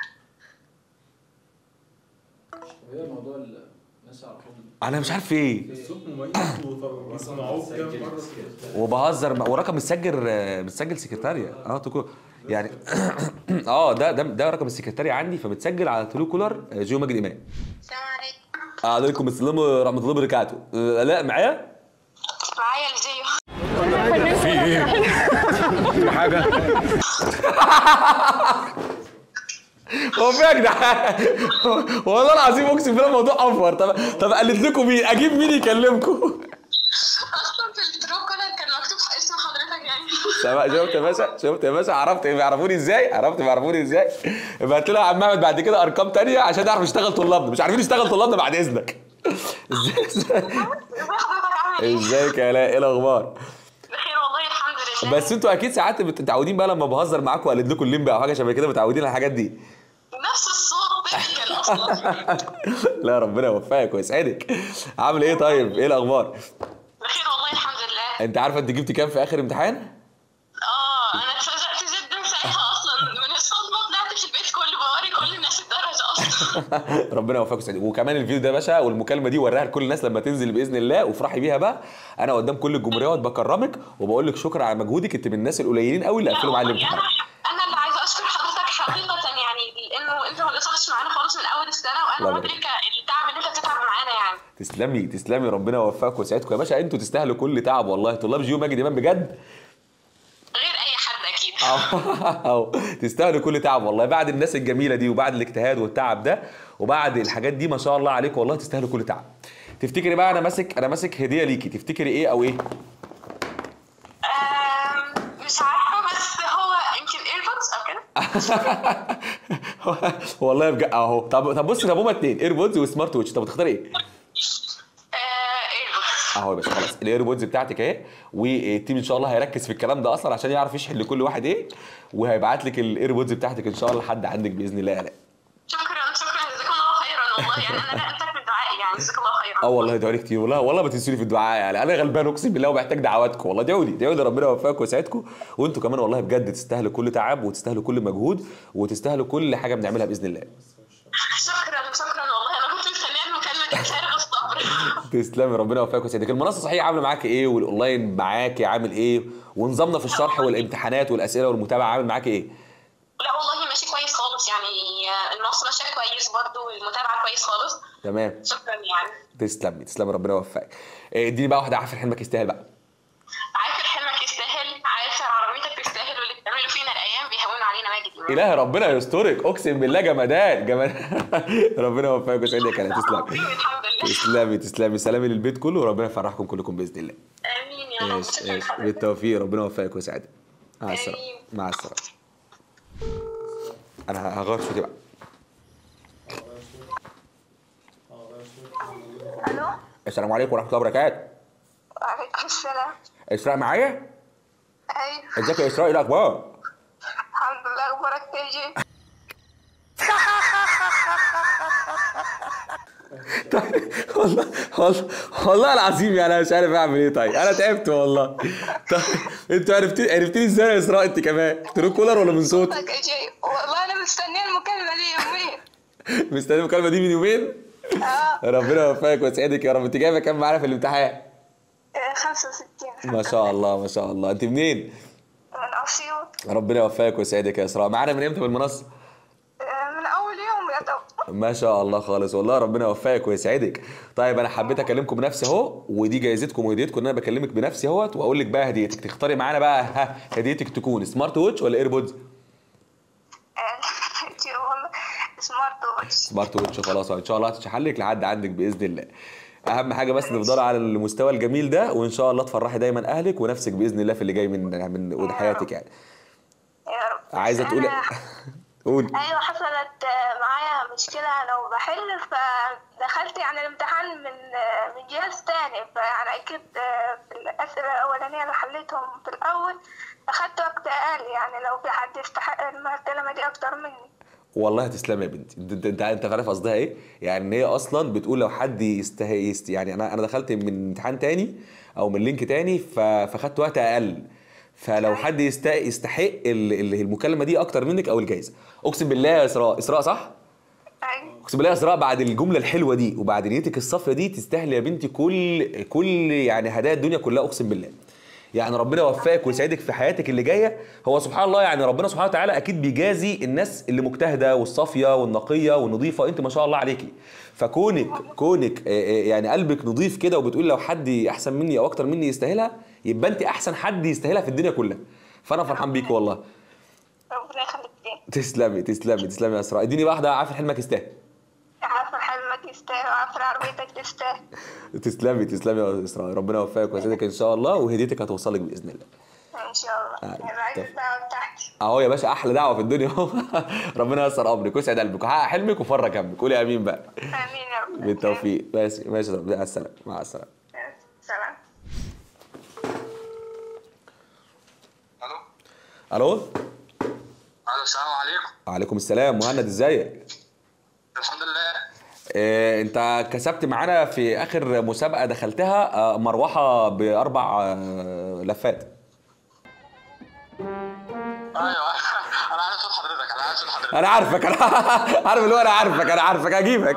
Speaker 5: وهي موضوع الناس يعرفون
Speaker 3: انا مش عارف ايه
Speaker 5: الصوت مميز وسمعوه كام مره
Speaker 3: وبهزر مع- ورقم متسجل متسجل سكرتاريا اه تكو يعني اه ده ده ده رقم السكرتاريا عندي فمتسجل على تلو كولر آه، جيو ماجد امام
Speaker 2: السلام عليكم
Speaker 3: عليكم السلام ورحمه الله وبركاته آه، لا معايا
Speaker 2: معايا الجيو
Speaker 3: هو في يا جدعان والله العظيم اقسم بالله الموضوع اوفر طب طب قلت لكم مين اجيب مين يكلمكم
Speaker 2: اصلا في الترو كولر كان مكتوب اسم حضرتك يعني
Speaker 3: سمع- شفت يا باشا شفت يا باشا عرفت بيعرفوني ازاي عرفت بيعرفوني ازاي ابعت لنا يا عم احمد بعد كده ارقام تانية عشان نعرف نشتغل طلابنا مش عارفين نشتغل طلابنا بعد اذنك ازاي ازاي
Speaker 2: ازي حضرتك عامل ايه؟
Speaker 3: ازيك يا الاء ايه الاخبار
Speaker 2: بخير والله الحمد لله
Speaker 3: بس انتوا اكيد ساعات بت- متعودين بقى لما بهزر معاكم واقلد لكم الليمبي او حاجه شبه كده متعودين على الحاجات دي
Speaker 2: نفس الصوت تكنيكال اصلا
Speaker 3: لا ربنا يوفقك ويسعدك عامل ايه طيب ايه الاخبار
Speaker 2: بخير والله الحمد لله
Speaker 3: انت عارفه انت جبتي كام في اخر امتحان
Speaker 2: اه انا اتفاجأت جدا ساعتها اصلا من الصدمه طلعت في البيت كله بوري كل الناس الدرجه اصلا
Speaker 3: ربنا يوفقك ويسعدك وكمان الفيديو ده يا باشا والمكالمه دي وريها لكل الناس لما تنزل باذن الله وافرحي بيها بقى انا قدام كل الجمهوريه وأقعد بكرمك وبقول لك شكرا على مجهودك انت من الناس القليلين قوي اللي قفلوا معايا
Speaker 2: والله
Speaker 3: الامتحان
Speaker 2: انا انا اللي عايزه اشكر حضرتك حقيقه يعني لانه انت ما قصرتش معانا خالص من اول السنه
Speaker 3: الله
Speaker 2: وانا
Speaker 3: يبارك.
Speaker 2: مدركه التعب اللي انت بتتعب معانا يعني
Speaker 3: تسلمي تسلمي ربنا يوفقك ويسعدكم يا باشا انتوا تستاهلوا كل تعب والله طلاب جيو ماجد امام بجد
Speaker 2: غير اي حد اكيد
Speaker 3: أو تستاهلوا كل تعب والله بعد الناس الجميله دي وبعد الاجتهاد والتعب ده وبعد الحاجات دي ما شاء الله عليكم والله تستاهلوا كل تعب تفتكري بقى انا ماسك انا ماسك هديه ليكي تفتكري ايه او ايه
Speaker 2: أم، مش عارفه بس هو يمكن ايربودز او كده
Speaker 3: والله بجد اهو طب طب بصي طب هما اتنين ايربودز وسمارت ووتش طب تختاري ايه
Speaker 2: ايربودز
Speaker 3: اهو يا باشا خلاص الايربودز بتاعتك اهي والتيم ان شاء الله هيركز في الكلام ده اصلا عشان يعرف يشحن لكل واحد ايه وهيبعت لك الايربودز بتاعتك ان شاء الله لحد عندك باذن الله يا آلاء.
Speaker 2: شكرا شكرا جزاكم الله خيرا والله يعني انا لا انتهك من دعائي يعني جزاك الله خيرا
Speaker 3: اه والله ادعوا لي كتير والله والله ما تنسوني في الدعاء يعني انا غلبان اقسم بالله ومحتاج دعواتكم والله ادعوا لي ادعوا لي ربنا يوفقكم ويسعدكم وانتوا كمان والله بجد تستاهلوا كل تعب وتستاهلوا كل مجهود وتستاهلوا كل حاجه بنعملها باذن الله
Speaker 2: شكرا شكرا والله انا كنت مستنيه المكالمه دي بفارغ الصبر
Speaker 3: تسلمي ربنا يوفقك ويسعدك المنصه صحيح عامله معاك ايه والاونلاين معاك عامل ايه ونظامنا في الشرح والامتحانات والاسئله والمتابعه عامل معاك ايه
Speaker 2: لا والله ماشي كويس خالص يعني النص ماشيه كويس برضو والمتابعه كويس خالص
Speaker 3: تمام
Speaker 2: شكرا يعني
Speaker 3: تسلمي تسلمي ربنا يوفقك إيه، اديني بقى واحده عافر حلمك يستاهل بقى
Speaker 2: عافر حلمك يستاهل عافر عربيتك تستاهل واللي بتعمله فينا الايام بيهونوا علينا ماجد يعني.
Speaker 3: الهي ربنا يسترك اقسم بالله جمدان جمدان ربنا يوفقك ويسعدك يا تسلمي
Speaker 2: الحمد لله
Speaker 3: تسلمي تسلمي سلامي للبيت كله وربنا يفرحكم كلكم باذن الله
Speaker 2: امين يا رب
Speaker 3: ماشي
Speaker 2: شكرا
Speaker 3: ماشي
Speaker 2: حضرتك.
Speaker 3: بالتوفيق ربنا يوفقك ويسعدك مع السلامه
Speaker 2: آمين.
Speaker 3: مع السلامه انا هغير صوتي بقى
Speaker 2: الو
Speaker 3: السلام عليكم ورحمه الله وبركاته
Speaker 2: وعليكم السلام
Speaker 3: اسراء معايا
Speaker 2: ايوه
Speaker 3: ازيك يا اسراء ايه الاخبار
Speaker 2: الحمد لله اخبارك تيجي
Speaker 3: طيب والله والله والله العظيم يعني انا مش عارف اعمل ايه طيب انا تعبت والله طيب انتوا عرفتي عرفتني ازاي يا اسراء انت كمان ترو كولر ولا من صوتي
Speaker 2: صوتك اجي والله انا مستنيه المكالمه دي يومين
Speaker 3: مستني المكالمه دي من يومين
Speaker 2: اه
Speaker 3: ربنا يوفقك ويسعدك يا رب انت جايبه كام معانا في الامتحان
Speaker 2: 65
Speaker 3: ما شاء الله ما شاء الله انت منين
Speaker 2: من اسيوط
Speaker 3: ربنا يوفقك ويسعدك يا اسراء معانا من امتى بالمنصه
Speaker 2: من اول يوم يا طب
Speaker 3: ما شاء الله خالص والله ربنا يوفقك ويسعدك طيب انا حبيت اكلمكم بنفسي اهو ودي جايزتكم وهديتكم ان انا بكلمك بنفسي اهوت واقول لك بقى هديتك تختاري معانا بقى ها هديتك تكون سمارت ووتش ولا ايربودز
Speaker 2: والله سمارت واتش
Speaker 3: سمارت ووتش خلاص ان شاء الله هتتشحن لك لحد عندك باذن الله اهم حاجه بس تفضلي على المستوى الجميل ده وان شاء الله تفرحي دايما اهلك ونفسك باذن الله في اللي جاي من من حياتك يعني
Speaker 2: يا رب
Speaker 3: عايزه تقولي
Speaker 2: أنا-
Speaker 3: قولي
Speaker 2: ايوه حصلت آه، معايا مشكله انا وبحل فدخلت يعني الامتحان من آه، من جهاز تاني فيعني اكيد آه، في الاسئله الاولانيه اللي حليتهم في الاول اخدت وقت اقل يعني لو في حد يستحق المكالمه دي اكتر مني
Speaker 3: والله تسلمي يا بنتي انت انت انت, انت عارف قصدها ايه يعني ان هي اصلا بتقول لو حد يسته يست يعني انا انا دخلت من امتحان تاني او من لينك تاني ف... فخدت وقت اقل فلو حد يست... يستحق ال... ال- المكالمه دي اكتر منك او الجائزه اقسم بالله يا اسراء اسراء صح
Speaker 2: ايوه
Speaker 3: اقسم بالله يا اسراء بعد الجمله الحلوه دي وبعد نيتك الصافيه دي تستاهلي يا بنتي كل كل يعني هدايا الدنيا كلها اقسم بالله يعني ربنا يوفقك ويسعدك في حياتك اللي جايه هو سبحان الله يعني ربنا سبحانه وتعالى اكيد بيجازي الناس اللي مجتهده والصافيه والنقيه والنظيفه انت ما شاء الله عليكي فكونك كونك آه، آه، يعني قلبك نظيف كده وبتقول لو حد احسن مني او اكتر مني يستاهلها يبقى انت احسن حد يستاهلها في الدنيا كلها فانا فرحان بيك والله
Speaker 2: ربنا يخليك لي
Speaker 3: تسلمي تسلمي تسلمي يا اسراء اديني واحده عارفه حلمك يستاهل
Speaker 2: عارفه حلمك يستاهل وعارفه عربيتك تستاهل
Speaker 3: تسلمي تسلمي يا اسراء ربنا يوفقك ويسعدك ان شاء الله وهديتك هتوصلك باذن الله
Speaker 2: ان شاء الله
Speaker 3: آه،
Speaker 2: هيبقى عايز
Speaker 3: طب.
Speaker 2: الدعوه بتاعتي
Speaker 3: اهو يا باشا احلى دعوه في الدنيا اهو ربنا ييسر امرك ويسعد قلبك وحقق حلمك وفرج همك قولي امين بقى
Speaker 2: امين يا رب
Speaker 3: بالتوفيق ماشي ماشي مع السلامه مع السلامه
Speaker 2: سلام
Speaker 1: الو
Speaker 3: الو
Speaker 1: الو السلام عليكم
Speaker 3: وعليكم السلام مهند ازيك
Speaker 1: الحمد لله
Speaker 3: إيه انت كسبت معانا في اخر مسابقه دخلتها آه، مروحه باربع آه، لفات
Speaker 1: ايوه انا عارف صوت حضرتك انا عارف صوت حضرتك
Speaker 3: انا عارفك انا عارف اللي هو انا عارفك انا عارفك هجيبك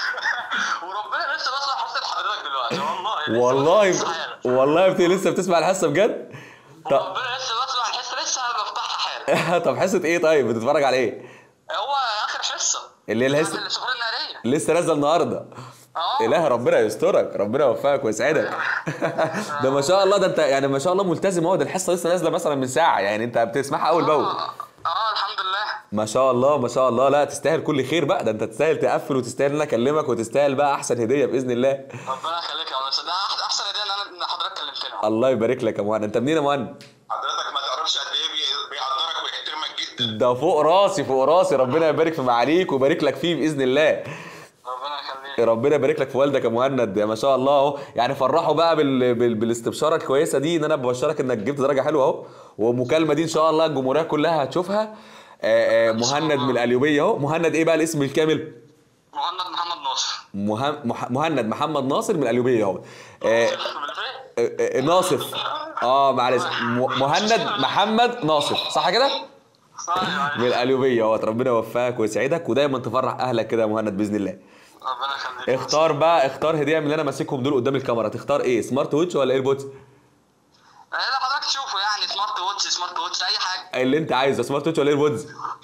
Speaker 1: وربنا لسه بسمع حصه حضرتك دلوقتي والله لسه
Speaker 3: والله
Speaker 1: بسمع حالا.
Speaker 3: والله يا ابني لسه بتسمع الحصه بجد طب
Speaker 1: ربنا لسه بسمع الحصه لسه بفتحها حالا
Speaker 3: طب حصه ايه طيب بتتفرج على ايه
Speaker 1: هو اخر حصه
Speaker 3: اللي هي الحصه
Speaker 1: السفر الناريه
Speaker 3: لسه نازله النهارده
Speaker 1: اه
Speaker 3: اله ربنا يسترك ربنا يوفقك ويسعدك ده ما شاء الله ده انت يعني ما شاء الله ملتزم اهو ده الحصه لسه نازله مثلا من ساعه يعني انت بتسمعها اول باول
Speaker 1: اه اه الحمد لله
Speaker 3: ما شاء الله ما شاء الله لا تستاهل كل خير بقى ده انت تستاهل تقفل وتستاهل ان انا اكلمك وتستاهل بقى احسن هديه باذن الله
Speaker 1: ربنا يخليك يا مهندس ده أح- احسن هديه ان انا ان حضرتك كلمتنا
Speaker 3: الله يبارك لك يا مهند انت منين يا مهند
Speaker 4: حضرتك ما تعرفش قد ايه بي- بيقدرك ويحترمك جدا
Speaker 3: ده فوق راسي فوق راسي ربنا يبارك في معاليك ويبارك لك فيه باذن الله
Speaker 1: ربنا يخليك
Speaker 3: ربنا يبارك لك في والدك يا مهند يا ما شاء الله اهو يعني فرحوا بقى بال... بال... بالاستبشاره الكويسه دي ان انا ببشرك انك جبت درجه حلوه اهو والمكالمه دي ان شاء الله الجمهوريه كلها هتشوفها آه، آه، مهند من القليوبيه اهو مهند ايه بقى الاسم الكامل
Speaker 1: مهند محمد ناصر
Speaker 3: مه... مح... مهند محمد ناصر من القليوبيه اهو آه،
Speaker 1: بالفعل؟
Speaker 3: آه، آه، ناصف اه معلش م- مهند محمد ناصف صح كده
Speaker 1: أيوة،
Speaker 3: من
Speaker 1: أيوة.
Speaker 3: القليوبيه اهوت ربنا يوفقك ويسعدك ودايما تفرح اهلك كده يا مهند باذن الله
Speaker 1: ربنا يخليك
Speaker 3: اختار بقى اختار هديه من اللي انا ماسكهم دول قدام الكاميرا تختار ايه سمارت ووتش ولا ايربودز
Speaker 1: آه، لا حضرتك تشوفه يعني سمارت ووتش سمارت ووتش اي حاجه
Speaker 3: اللي انت عايزه سمارت ووتش ولا ايربودز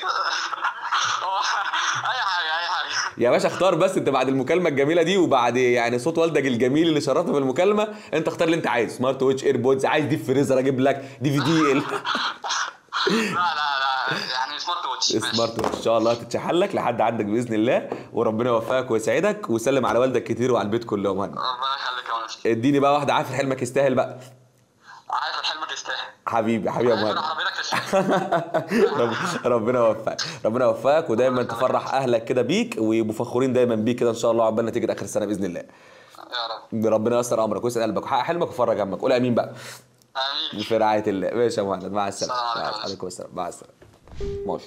Speaker 1: هو اي حاجه اي حاجه
Speaker 3: يا باشا اختار بس انت بعد المكالمه الجميله دي وبعد يعني صوت والدك الجميل اللي شرفنا في المكالمه انت اختار اللي انت عايزه سمارت ووتش ايربودز عايز دي فريزر اجيب لك دي في دي ال-
Speaker 1: لا لا لا يعني سمارت ووتش ماشي.
Speaker 3: سمارت ووتش ان شاء الله تتشحن لك لحد عندك باذن الله وربنا يوفقك ويسعدك ويسلم على والدك كتير وعلى البيت كله يا مهند
Speaker 1: ربنا يخليك يا مهندس
Speaker 3: اديني بقى واحده عافر حلمك يستاهل بقى
Speaker 1: عارف الحلم تستاهل
Speaker 3: حبيبي حبيبي يا
Speaker 1: عارف
Speaker 3: مهند
Speaker 1: عربيتك تستاهل
Speaker 3: رب- ربنا يوفقك ربنا يوفقك ودايما تفرح اهلك كده بيك ويبقوا فخورين دايما بيك كده ان شاء الله عقبال نتيجه اخر السنه باذن الله
Speaker 1: يا رب
Speaker 3: ربنا ييسر امرك ويسعد قلبك وحقق حلمك وفرج همك قول امين بقى
Speaker 1: امين
Speaker 3: في رعايه الله ماشي يا مهند مع السلامه
Speaker 1: السلام عليكم.
Speaker 3: مع- عليكم السلام مع السلامه ماشي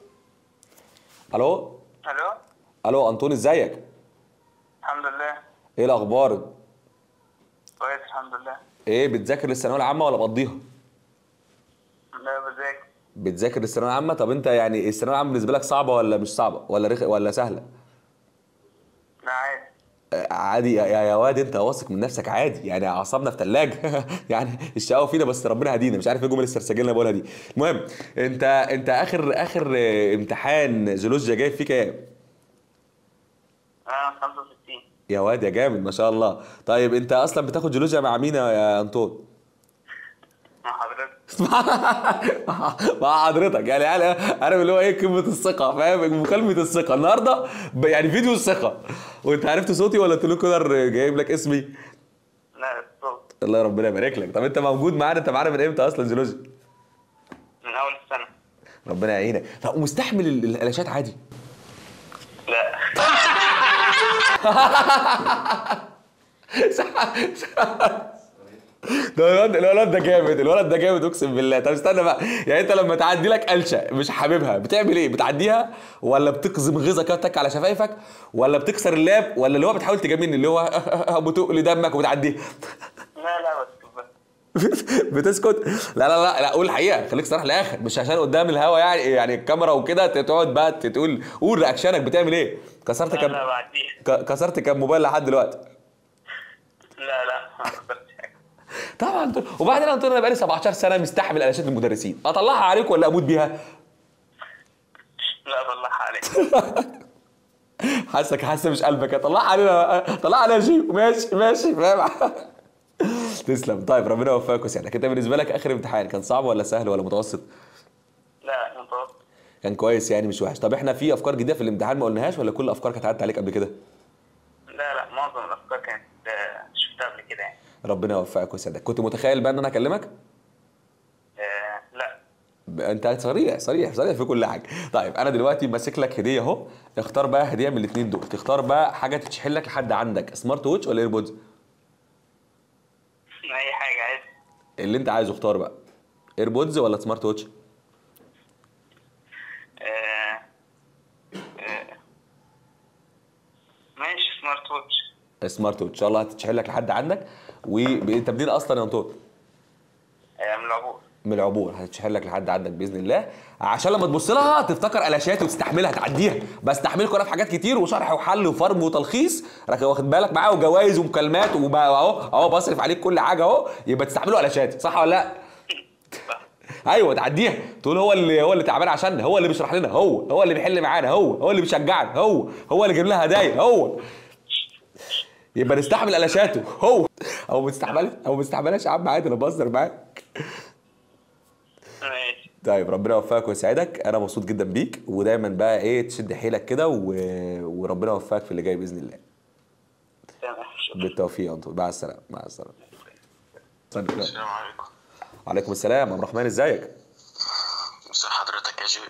Speaker 3: الو
Speaker 6: الو
Speaker 3: الو انطوني ازيك
Speaker 6: الحمد لله
Speaker 3: ايه الاخبار
Speaker 6: كويس الحمد لله
Speaker 3: ايه بتذاكر للثانويه العامه ولا مقضيها
Speaker 6: لا بذاكر
Speaker 3: بتذاكر للثانويه العامه طب انت يعني الثانويه العامه بالنسبه لك صعبه ولا مش صعبه ولا رخ... ولا سهله
Speaker 6: لا عادي
Speaker 3: آه، عادي يا يا واد انت واثق من نفسك عادي يعني اعصابنا في ثلاجه يعني الشقاوه فينا بس ربنا هدينا مش عارف ايه الجمل السرسجيه اللي انا بقولها دي المهم انت انت اخر اخر آه، امتحان جيولوجيا جايب فيه كام
Speaker 6: انا 65
Speaker 3: يا واد يا جامد ما شاء الله طيب انت اصلا بتاخد جيولوجيا مع مين يا انطون
Speaker 6: مع حضرتك
Speaker 3: مع حضرتك يعني يعني عارف اللي هو ايه قمه الثقه فاهم مكالمه الثقه النهارده ب- يعني فيديو الثقه وانت عرفت صوتي ولا تلو كولر جايب لك اسمي
Speaker 6: لا الصوت
Speaker 3: الله ربنا يبارك لك طب انت موجود معانا انت معانا من امتى اصلا جيولوجيا
Speaker 6: من اول السنه
Speaker 3: ربنا يعينك طب ومستحمل ال- القلاشات عادي
Speaker 6: لا
Speaker 3: ده الولد الولد ده جامد الولد ده جامد اقسم بالله طب استنى بقى يعني انت لما تعدي لك قلشه مش حاببها بتعمل ايه بتعديها ولا بتقزم غيظه كده تك على شفايفك ولا بتكسر اللاب ولا اللي هو بتحاول تجاملني اللي هو بتقل دمك وبتعديها
Speaker 6: لا لا بس بس
Speaker 3: بتسكت لا لا لا لا قول الحقيقه خليك صريح للاخر مش عشان قدام الهوا يعني يعني الكاميرا وكده تقعد بقى تقول قول رياكشنك بتعمل ايه كسرت
Speaker 6: لا
Speaker 3: كام
Speaker 6: لا بعديها
Speaker 3: ك- كسرت كام موبايل لحد دلوقتي
Speaker 6: لا لا ما كسرتش حاجه
Speaker 3: طبعا وبعدين انا انا بقالي 17 سنه مستحمل قلاشات المدرسين اطلعها عليك ولا اموت بيها
Speaker 6: لا بالله عليك
Speaker 3: حاسك حاسس مش قلبك طلعها علينا طلعها علينا شيء ماشي ماشي فاهم تسلم طيب ربنا يوفقك ويسعدك انت بالنسبه لك اخر امتحان كان صعب ولا سهل ولا متوسط
Speaker 6: لا متوسط
Speaker 3: كان كويس يعني مش وحش طب احنا في افكار جديده في الامتحان ما قلناهاش ولا كل الافكار كانت عدت عليك قبل كده
Speaker 6: لا لا معظم الافكار كانت آه، شفتها قبل كده يعني
Speaker 3: ربنا يوفقك ويسعدك كنت متخيل بقى ان انا اكلمك انت صريح صريح صريح في كل حاجه طيب انا دلوقتي ماسك لك هديه اهو اختار بقى هديه من الاثنين دول تختار بقى حاجه تتشحن لك لحد عندك سمارت ووتش ولا ايربودز
Speaker 6: اي حاجه عايز
Speaker 3: اللي انت عايزه اختار بقى ايربودز ولا سمارت ووتش
Speaker 6: آه، آه، ماشي سمارت ووتش
Speaker 3: سمارت ووتش ان شاء الله هتتشحن لك لحد عندك وانت منين اصلا يا انطون
Speaker 6: آه، من العبور
Speaker 3: من العبور هتتشحن لك لحد عندك باذن الله عشان لما تبص لها تفتكر قلاشات وتستحملها تعديها بستحملكم انا في حاجات كتير وشرح وحل وفرم وتلخيص راك واخد بالك معاه وجوائز ومكالمات وبقى اهو اهو بصرف عليك كل حاجه اهو يبقى تستحملوا قلاشات صح ولا لا؟ ايوه تعديها تقول هو اللي هو اللي تعبان عشاننا هو اللي بيشرح لنا هو هو اللي بيحل معانا هو هو اللي بيشجعنا هو هو اللي جايب لنا هدايا هو يبقى نستحمل قلاشاته هو او ما تستحملش او ما تستحملهاش يا عم عادي انا بهزر معاك
Speaker 6: ماشي
Speaker 3: طيب ربنا يوفقك ويسعدك انا مبسوط جدا بيك ودايما بقى ايه تشد حيلك كده و... وربنا يوفقك في اللي جاي باذن الله
Speaker 6: تمام شكرا
Speaker 3: بالتوفيق يا انطون مع السلامه مع السلامه صلي على النبي.
Speaker 4: السلام عليكم
Speaker 3: وعليكم السلام يا عبد الرحمن ازيك
Speaker 4: ازي حضرتك يا جيل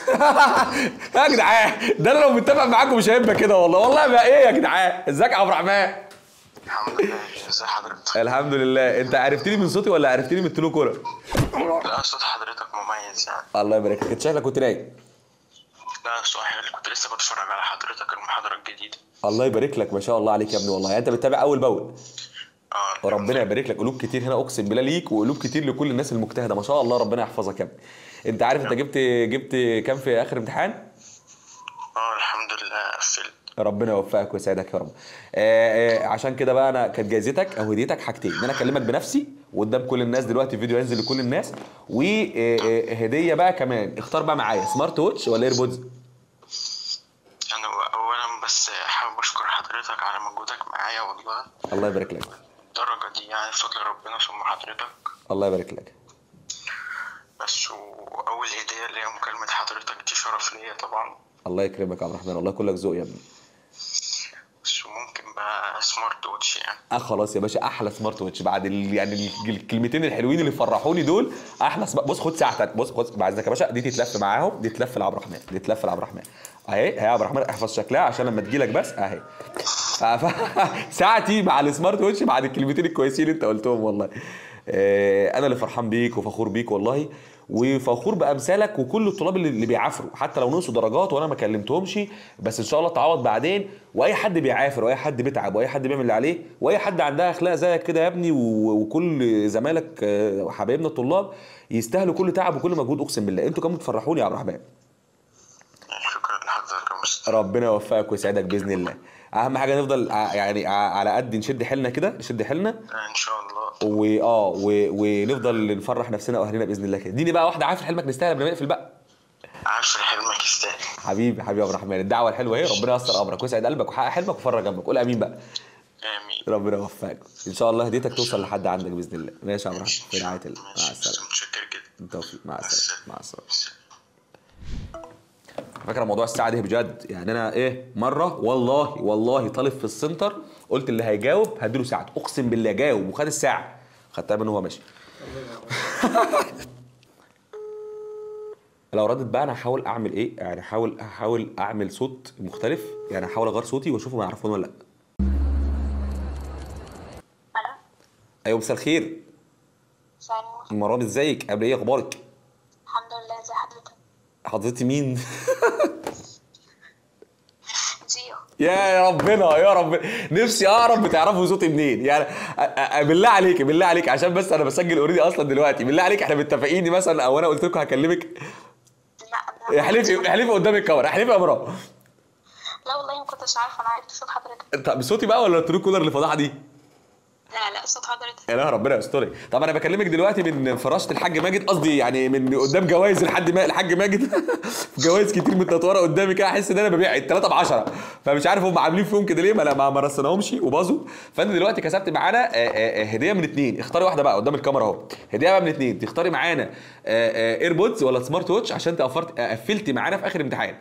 Speaker 3: يا جدعان ده انا لو متفق معاكم مش هيبقى كده والله والله بقى ايه يا جدعان ازيك يا عبد الرحمن
Speaker 4: الحمد لله ازي حضرتك
Speaker 3: الحمد لله انت عرفتني من صوتي ولا عرفتني من التلو كوره
Speaker 4: لا صوت حضرتك مميز يعني
Speaker 3: الله يبارك فيك انت شكلك كنت نايم
Speaker 4: لا صحيح اللي كنت لسه بتفرج على حضرتك المحاضرة الجديدة
Speaker 3: الله يبارك لك ما شاء الله عليك يا ابني والله يعني انت بتتابع اول باول
Speaker 4: اه
Speaker 3: وربنا يبارك لك قلوب كتير هنا اقسم بالله ليك وقلوب كتير لكل الناس المجتهده ما شاء الله ربنا يحفظك يا ابني انت عارف انت جبت جبت كام في اخر امتحان
Speaker 4: اه الحمد لله قفلت
Speaker 3: ربنا يوفقك ويسعدك يا رب آه آه عشان كده بقى انا كانت جايزتك او هديتك حاجتين ان انا اكلمك بنفسي وقدام كل الناس دلوقتي فيديو هينزل لكل الناس وهديه بقى كمان اختار بقى معايا سمارت ووتش ولا ايربودز
Speaker 4: انا اولا بس حابب اشكر حضرتك على مجهودك معايا والله
Speaker 3: الله يبارك لك
Speaker 4: الدرجة دي يعني بفضل ربنا ثم حضرتك
Speaker 3: الله يبارك لك
Speaker 4: بس واول هدية اللي هي مكالمة حضرتك دي شرف ليا طبعا
Speaker 3: الله يكرمك يا عبد الرحمن الله كلك ذوق يا ابني
Speaker 4: بس ممكن بقى سمارت ووتش يعني
Speaker 3: اه خلاص يا باشا احلى سمارت ووتش بعد ال... يعني ال- الكلمتين الحلوين اللي فرحوني دول احلى سم... بص خد ساعتك بص خد بعد اذنك يا باشا دي تتلف معاهم دي تلف لعبد الرحمن دي تلف لعبد الرحمن اهي اهي يا عبد الرحمن احفظ شكلها عشان لما تجيلك بس اهي ف... ف... ساعتي مع السمارت ووتش بعد الكلمتين الكويسين اللي انت قلتهم والله آه، انا اللي فرحان بيك وفخور بيك والله وفخور بامثالك وكل الطلاب اللي اللي بيعافروا حتى لو نقصوا درجات وانا ما كلمتهمش بس ان شاء الله تعوض بعدين واي حد بيعافر واي حد بيتعب واي حد بيعمل اللي عليه واي حد عندها اخلاق زيك كده يا ابني و- وكل زمايلك آه، وحبايبنا الطلاب يستاهلوا كل تعب وكل مجهود اقسم بالله انتوا كمان بتفرحوني يا عبد الرحمن
Speaker 4: شكرا لحضرتك يا مستر
Speaker 3: ربنا يوفقك ويسعدك باذن الله اهم حاجه نفضل ع- يعني ع- على قد نشد حيلنا كده نشد حيلنا
Speaker 4: ان شاء الله
Speaker 3: واه و- ونفضل نفرح نفسنا واهلنا باذن الله كده اديني بقى واحده عافر حلمك نستاهل قبل ما نقفل بقى
Speaker 4: عارف حلمك يستاهل
Speaker 3: حبيبي حبيبي يا عبد الرحمن الدعوه الحلوه اهي ربنا ييسر امرك ويسعد قلبك ويحقق حلمك ويفرج همك قول امين بقى
Speaker 4: امين
Speaker 3: ربنا يوفقك ان شاء الله هديتك توصل لحد عندك باذن الله ماشي يا عبد الرحمن في رعايه الله مع
Speaker 4: ماشي
Speaker 3: السلامه
Speaker 4: متشكر جدا
Speaker 3: بالتوفيق مع السلامه مع السلامه فاكره موضوع الساعه ده بجد يعني انا ايه مره والله والله طالب في السنتر قلت اللي هيجاوب هديله ساعته اقسم بالله جاوب وخد الساعه خدتها منه وهو ماشي لو ردت بقى انا هحاول اعمل ايه يعني هحاول هحاول اعمل صوت مختلف يعني هحاول اغير صوتي واشوفهم يعرفوني ولا لا
Speaker 2: ألو
Speaker 3: ايوه مساء الخير
Speaker 2: ثانية
Speaker 3: مرام ازيك قبل ايه اخبارك
Speaker 2: الحمد لله ازي حضرتك
Speaker 3: حضرتي مين
Speaker 2: زيو
Speaker 3: يا ربنا يا رب نفسي اعرف بتعرفوا صوتي منين يعني أ- أ- بالله عليك بالله عليك عشان بس انا بسجل اوريدي اصلا دلوقتي بالله عليك احنا متفقين مثلا او انا قلت لكم هكلمك
Speaker 2: لا
Speaker 3: احلفي احلفي قدام الكاميرا احلفي يا مرام
Speaker 2: لا والله ما كنتش عارفه انا عرفت صوت حضرتك
Speaker 3: طب صوتي بقى ولا الترو كولر اللي فضحها دي؟
Speaker 2: لا لا صوت حضرتك
Speaker 3: يا لا ربنا يسترك طب انا بكلمك دلوقتي من فراشه الحاج ماجد قصدي يعني من قدام جوائز الحاج ما... الحاج ماجد جوائز كتير متنطوره قدامي كده احس ان انا ببيع الثلاثه ب 10 فمش عارف هم عاملين فيهم كده ليه ما لا- ما ما رصيناهمش وباظوا فانت دلوقتي كسبت معانا آه، آه، آه، هديه من اتنين اختاري واحده بقى قدام الكاميرا اهو هديه بقى من اتنين تختاري معانا ايربودز ولا سمارت ووتش عشان انت قفرت آه، قفلتي معانا في اخر امتحان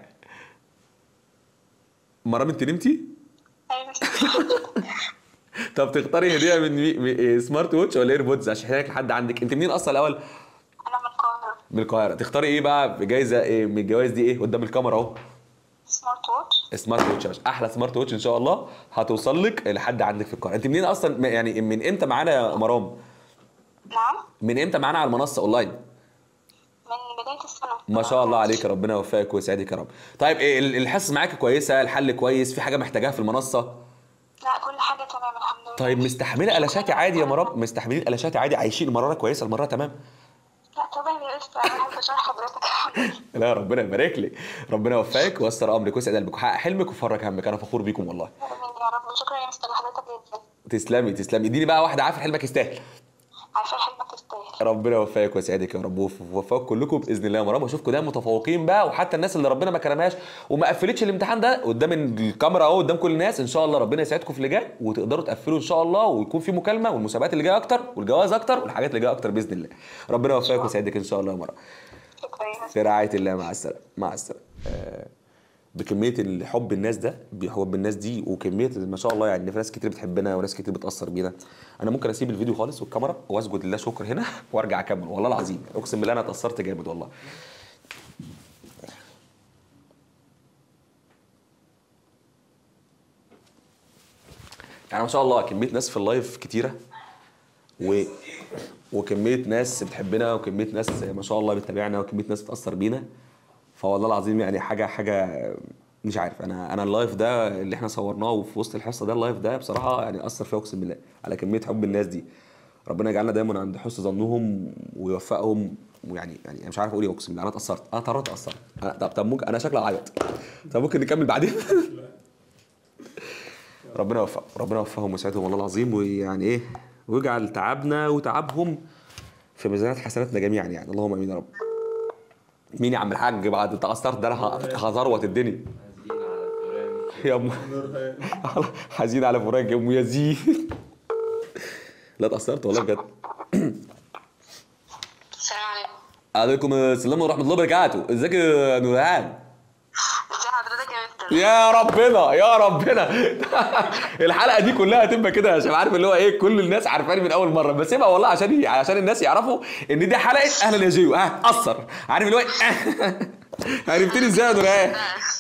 Speaker 3: مرام انت نمتي؟
Speaker 2: ايوه
Speaker 3: طب تختاري هديه من مي... مي... سمارت ووتش ولا ايربودز عشان احتاج لحد عندك انت منين اصلا الاول
Speaker 2: انا من القاهره
Speaker 3: من القاهره تختاري ايه بقى بجائزه ايه من الجوائز دي ايه قدام الكاميرا اهو
Speaker 2: سمارت ووتش
Speaker 3: سمارت ووتش يا باشا احلى سمارت ووتش ان شاء الله هتوصل لك لحد عندك في القاهره انت منين اصلا م- يعني من امتى معانا يا مرام
Speaker 2: نعم
Speaker 3: من امتى معانا على المنصه اونلاين
Speaker 2: من بداية السنة
Speaker 3: ما شاء الله عليك ربنا يوفقك ويسعدك يا رب طيب إيه ال- الحصص معاك كويسه الحل كويس في حاجه محتاجاها في المنصه
Speaker 2: لا كل حاجة تمام الحمد لله
Speaker 3: طيب مستحمله قلشاتي عادي يا مرام مستحملين قلشاتي عادي عايشين المراره كويسه المراره تمام
Speaker 2: لا تمام يا اسطى انا بحب اشرح حضرتك
Speaker 3: لا ربنا يبارك لك ربنا يوفقك ويسر امرك ويسعد قلبك ويحقق حلمك ويفرج همك انا فخور بيكم والله
Speaker 2: امين يا رب وشكرا يا مستر لحضرتك جدا
Speaker 3: تسلمي تسلمي اديني بقى واحده عارفه حلمك يستاهل
Speaker 2: عارفة حلمك تستاهل
Speaker 3: ربنا يوفقك ويسعدك يا رب ويوف- ويوفقكم كلكم باذن الله يا مرام واشوفكم دايما متفوقين بقى وحتى الناس اللي ربنا ما كرمهاش وما قفلتش الامتحان ده قدام الكاميرا اهو قدام كل الناس ان شاء الله ربنا يسعدكم في اللي جاي وتقدروا تقفلوا ان شاء الله ويكون في مكالمه والمسابقات اللي جايه اكتر والجوائز اكتر والحاجات اللي جايه اكتر باذن الله ربنا يوفقك ويسعدك ان شاء الله يا مرام
Speaker 2: شكرا يا
Speaker 3: في رعايه الله مع السلامه مع السلامه آه، بكميه الحب الناس ده بحب الناس دي وكميه ما شاء الله يعني في ناس كتير بتحبنا وناس كتير بتاثر بينا انا ممكن اسيب الفيديو خالص والكاميرا واسجد لله شكر هنا وارجع اكمل والله العظيم اقسم بالله انا اتاثرت جامد والله يعني ما شاء الله كميه ناس في اللايف كتيره و وكميه ناس بتحبنا وكميه ناس ما شاء الله بتتابعنا وكميه ناس بتاثر بينا فوالله العظيم يعني حاجه حاجه مش عارف انا انا اللايف ده اللي احنا صورناه وفي وسط الحصه ده اللايف ده بصراحه يعني اثر فيا اقسم بالله على كميه حب الناس دي ربنا يجعلنا دايما عند حسن ظنهم ويوفقهم ويعني يعني انا مش عارف اقول ايه اقسم بالله انا اتاثرت انا قررت اتاثرت أنا- طب طب ممكن انا شكلي اعيط طب ممكن نكمل بعدين ربنا يوفقهم ربنا يوفقهم ويسعدهم والله العظيم ويعني ايه ويجعل تعبنا وتعبهم في ميزانات حسناتنا جميعا يعني اللهم امين يا رب مين يا عم الحاج بعد انت قصرت ده انا ه- هزروت الدنيا يا ام حزين على فراق يا ام يزيد لا اتأثرت والله بجد
Speaker 2: السلام عليكم
Speaker 3: عليكم السلام ورحمه الله وبركاته ازيك يا نورهان
Speaker 2: ازي حضرتك يا مستر
Speaker 3: يا ربنا يا ربنا الحلقه دي كلها هتبقى كده عشان عارف اللي هو ايه كل الناس عارفاني من اول مره بسيبها والله عشان عشان الناس يعرفوا ان دي حلقه اهلا يا جيو اه اثر عارف اللي هو إيه؟ عرفتني ازاي يا نورهان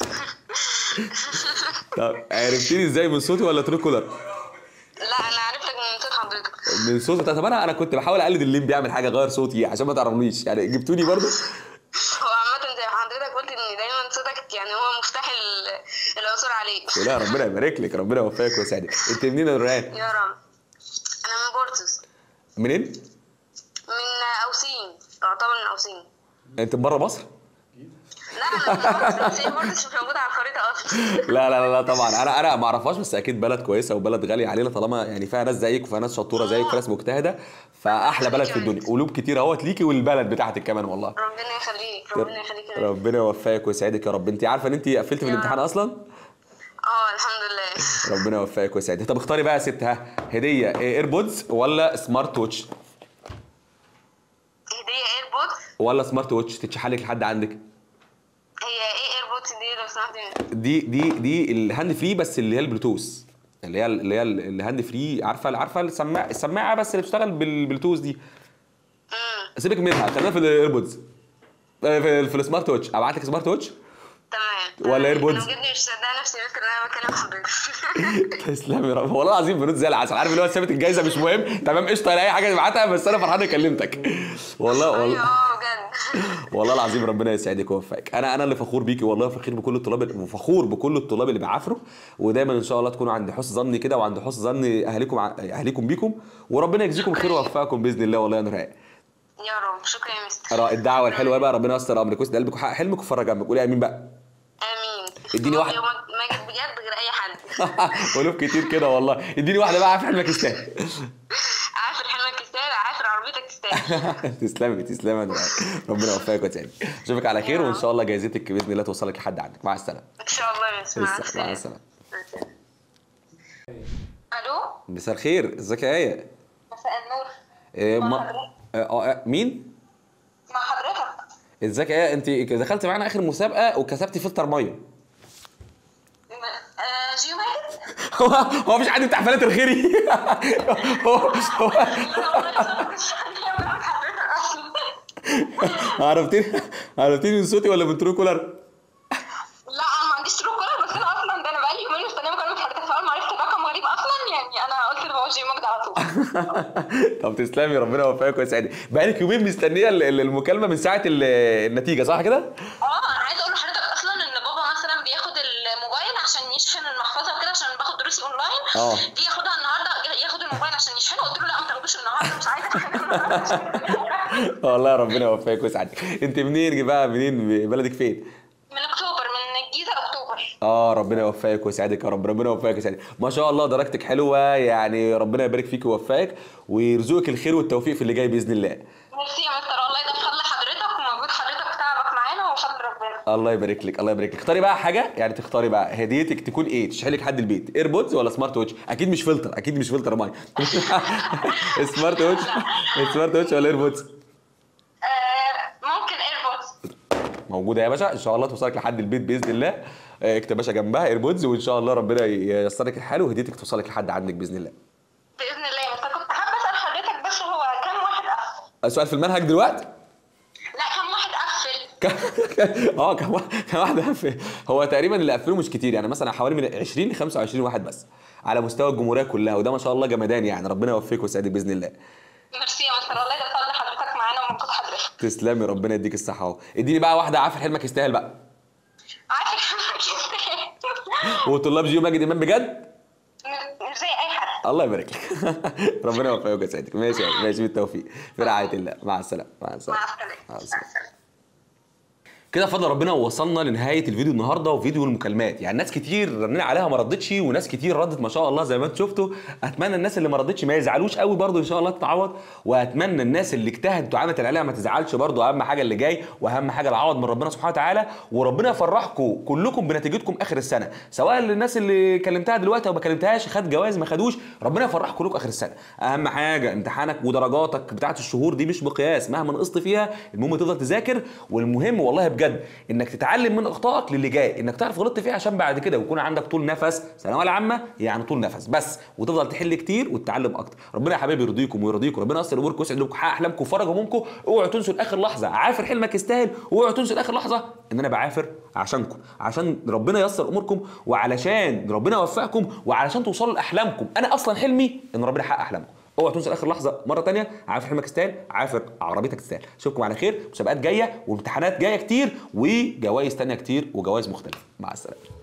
Speaker 3: طب عرفتني ازاي من صوتي ولا ترو كولر
Speaker 2: لا انا عرفتك من صوت حضرتك
Speaker 3: من صوتي طب انا انا كنت بحاول اقلد اللي بيعمل حاجه غير صوتي عشان ما تعرفنيش يعني جبتوني برضو
Speaker 2: هو عامة زي ما حضرتك قلت ان دايما صوتك يعني هو مفتاح ال- العثور عليك
Speaker 3: لا ربنا يبارك لك ربنا يوفقك ويسعدك انت منين يا نورهان
Speaker 2: يا رب انا من بورتوس
Speaker 3: منين
Speaker 2: من اوسين تعتبر من اوسين
Speaker 3: انت من بره مصر
Speaker 2: لا انا من بورتوس بس هي بورتوس مش موجودة على الخريطة اصلا
Speaker 3: لا لا لا, لا طبعا انا انا ما اعرفهاش بس اكيد بلد كويسه وبلد غاليه علينا طالما يعني فيها ناس زيك وفيها ناس شطوره زيك وفيها ناس مجتهده فاحلى بلد في الدنيا قلوب كتير اهوت ليكي والبلد بتاعتك كمان والله
Speaker 2: ربنا يخليك ربنا يخليك يا رب.
Speaker 3: ربنا يوفقك ويسعدك يا رب انت عارفه ان انت قفلتي في
Speaker 2: يا
Speaker 3: الامتحان
Speaker 2: رب.
Speaker 3: اصلا
Speaker 2: اه الحمد لله
Speaker 3: ربنا يوفقك ويسعدك طب اختاري بقى يا ست ها هديه ايربودز ولا سمارت ووتش
Speaker 2: هدية ايربودز
Speaker 3: ولا سمارت ووتش تتشحن لك لحد عندك
Speaker 2: هي ايه ايربودز دي لو سمحت
Speaker 3: دي دي دي الهاند فري بس اللي هي البلوتوث اللي هي اللي هي الهاند فري عارفه عارفه السماعه السماعه بس اللي بتشتغل بالبلوتوث دي
Speaker 2: امم
Speaker 3: سيبك منها خلينا في الايربودز آه، في, في السمارت ووتش ابعت لك سمارت ووتش
Speaker 2: تمام
Speaker 3: ولا
Speaker 2: تمام.
Speaker 3: إيربودز؟
Speaker 2: انا بجد مش مصدقه نفسي فاكر ان انا بكلم حضرتك
Speaker 3: تسلم يا رب والله العظيم بنود زي العسل عارف اللي هو سابت الجايزه مش مهم تمام قشطه اي حاجه تبعتها بس انا فرحان اني كلمتك والله
Speaker 2: ايوه
Speaker 3: والله
Speaker 2: اه بجد
Speaker 3: والله العظيم ربنا يسعدك ويوفقك انا انا اللي فخور بيكي والله فخور بكل الطلاب وفخور بكل الطلاب اللي بعافروا ودايما ان شاء الله تكونوا عند حسن ظني كده وعند حسن ظن اهاليكم ع- اهاليكم بيكم وربنا يجزيكم خير ويوفقكم باذن الله والله يا نورهان
Speaker 2: يا رب شكرا يا مستر
Speaker 3: را- الدعوه الحلوه بقى ربنا يستر امرك ويسعد قلبك ويحقق حلمك ويفرج همك قولي امين بقى
Speaker 2: امين
Speaker 3: اديني واحد.
Speaker 2: يومك ما جيت بجد غير اي حد
Speaker 3: قلوب كتير كده والله اديني واحده بقى عارف حلمك يستاهل
Speaker 2: عافر حلمك تستاهل عافر عربيتك تستاهل
Speaker 3: تسلمي تسلمي يا نورهان ربنا يوفقك ويسعدك اشوفك على خير وان شاء الله جايزتك باذن الله توصلك لحد عندك مع السلامه
Speaker 2: ان شاء الله يا مستر مع
Speaker 3: مع
Speaker 2: السلامه
Speaker 3: السلامه
Speaker 2: الو
Speaker 3: مساء الخير ازيك يا ايه
Speaker 2: مساء النور
Speaker 3: إيه
Speaker 2: مع
Speaker 3: ما...
Speaker 2: حضرتك.
Speaker 3: آه، آه، مين
Speaker 2: مع حضرتك
Speaker 3: ازيك يا ايه انت دخلت معانا اخر مسابقه وكسبتي فلتر ميه
Speaker 2: آه، جيو ماجد
Speaker 3: هو هو مفيش حد بتاع فلاتر غيري هو هو
Speaker 2: انا والله ما كنتش عارفة أعمل حضرتك اصلا
Speaker 3: عرفتني عرفتني من صوتي ولا من ترو كولر؟
Speaker 2: لا انا ما عنديش ترو كولر بس انا اصلا ده انا بقالي يومين مستنيه مكالمه حضرتك فاول ما عرفت الرقم غريب اصلا يعني انا قلت له هو جي مجد على طول
Speaker 3: طب تسلمي ربنا يوفقك ويسعدك بقالك يومين مستنيه ال- ال- المكالمه من ساعه ال- النتيجه صح كده؟
Speaker 2: اه انا عايزه اقول لحضرتك اصلا ان بابا مثلا بياخد الموبايل عشان يشحن المحفظه وكده عشان باخد دروسي اونلاين
Speaker 3: اه.
Speaker 2: دي ياخدها النهارده ياخد الموبايل عشان يشحنه قلت له لا ما تاخدوش النهارده مش عايزه أشحنه النهاردة.
Speaker 3: والله ربنا يوفقك ويسعدك انت منين بقى منين بلدك فين؟
Speaker 2: من اكتوبر من الجيزه اكتوبر
Speaker 3: اه ربنا يوفقك ويسعدك يا رب ربنا يوفقك ويسعدك ما شاء الله درجتك حلوه يعني ربنا يبارك فيك ويوفقك ويرزقك الخير والتوفيق في اللي جاي باذن الله
Speaker 2: ميرسي يا مستر والله ده بفضل حضرتك ومجهود حضرتك وتعبك معانا وفضل ربنا
Speaker 3: الله يبارك لك الله يبارك لك اختاري بقى حاجه يعني تختاري بقى هديتك تكون ايه تشحن لك حد البيت ايربودز ولا سمارت ووتش اكيد مش فلتر اكيد مش فلتر ماي سمارت ووتش سمارت ووتش ولا ايربودز
Speaker 2: آه ممكن ايربودز
Speaker 3: موجوده يا باشا ان شاء الله توصلك لحد البيت باذن الله آه، اكتب يا باشا جنبها ايربودز وان شاء الله ربنا ييسر لك الحال وهديتك توصلك لحد عندك باذن الله
Speaker 2: باذن الله يا مستر كنت حابه اسال حضرتك بس هو كم واحد قفل؟
Speaker 3: السؤال في المنهج دلوقتي
Speaker 2: لا كم واحد قفل؟
Speaker 3: اه كان واحد كان واحد قفل هو تقريبا اللي قفلوه مش كتير يعني مثلا حوالي من 20 ل 25 واحد بس على مستوى الجمهوريه كلها وده ما شاء الله جمدان يعني ربنا يوفقك ويسعدك باذن الله
Speaker 2: ميرسي يا مستر والله ده بفضل حضرتك معانا ومجهود حضرتك
Speaker 3: تسلمي ربنا يديك الصحه اهو اديني بقى واحده عافر حلمك يستاهل بقى
Speaker 2: عارف
Speaker 3: وطلاب جيو ماجد امام بجد
Speaker 2: مش زي اي حد
Speaker 3: الله يبارك لك ربنا يوفقك ويسعدك ماشي ماشي بالتوفيق في رعايه الله مع السلامه مع السلامه
Speaker 2: مع السلامه
Speaker 3: مع السلامه كده بفضل ربنا وصلنا لنهايه الفيديو النهارده وفيديو المكالمات يعني ناس كتير رنينا عليها ما ردتش وناس كتير ردت ما شاء الله زي ما انتم شفتوا اتمنى الناس اللي ما ردتش ما يزعلوش قوي برضو ان شاء الله تتعوض واتمنى الناس اللي اجتهدت وعملت اللي عليها ما تزعلش برضو اهم حاجه اللي جاي واهم حاجه العوض من ربنا سبحانه وتعالى وربنا يفرحكم كلكم بنتيجتكم اخر السنه سواء للناس اللي كلمتها دلوقتي او ما كلمتهاش خد جوائز ما خدوش ربنا يفرحكم كلكم اخر السنه اهم حاجه امتحانك ودرجاتك بتاعت الشهور دي مش مقياس مهما نقصت فيها المهم تفضل تذاكر والمهم والله بجد انك تتعلم من اخطائك للي جاي انك تعرف غلطت فيه عشان بعد كده ويكون عندك طول نفس ثانويه العامه يعني طول نفس بس وتفضل تحل كتير وتتعلم اكتر ربنا يا حبايبي يرضيكم ويرضيكم ربنا ييسر اموركم ويسعد لكم حقق احلامكم وفرج همومكم اوعوا تنسوا لاخر لحظه عافر حلمك يستاهل واوعوا تنسوا لاخر لحظه ان انا بعافر عشانكم عشان ربنا ييسر اموركم وعلشان ربنا يوفقكم وعلشان توصلوا لاحلامكم انا اصلا حلمي ان ربنا يحقق احلامكم اوعى تنسى اخر لحظه مره تانية عافر حلمك تستاهل عافر عربيتك تستاهل اشوفكم على خير مسابقات جايه وامتحانات جايه كتير وجوائز تانية كتير وجوائز مختلفه مع السلامه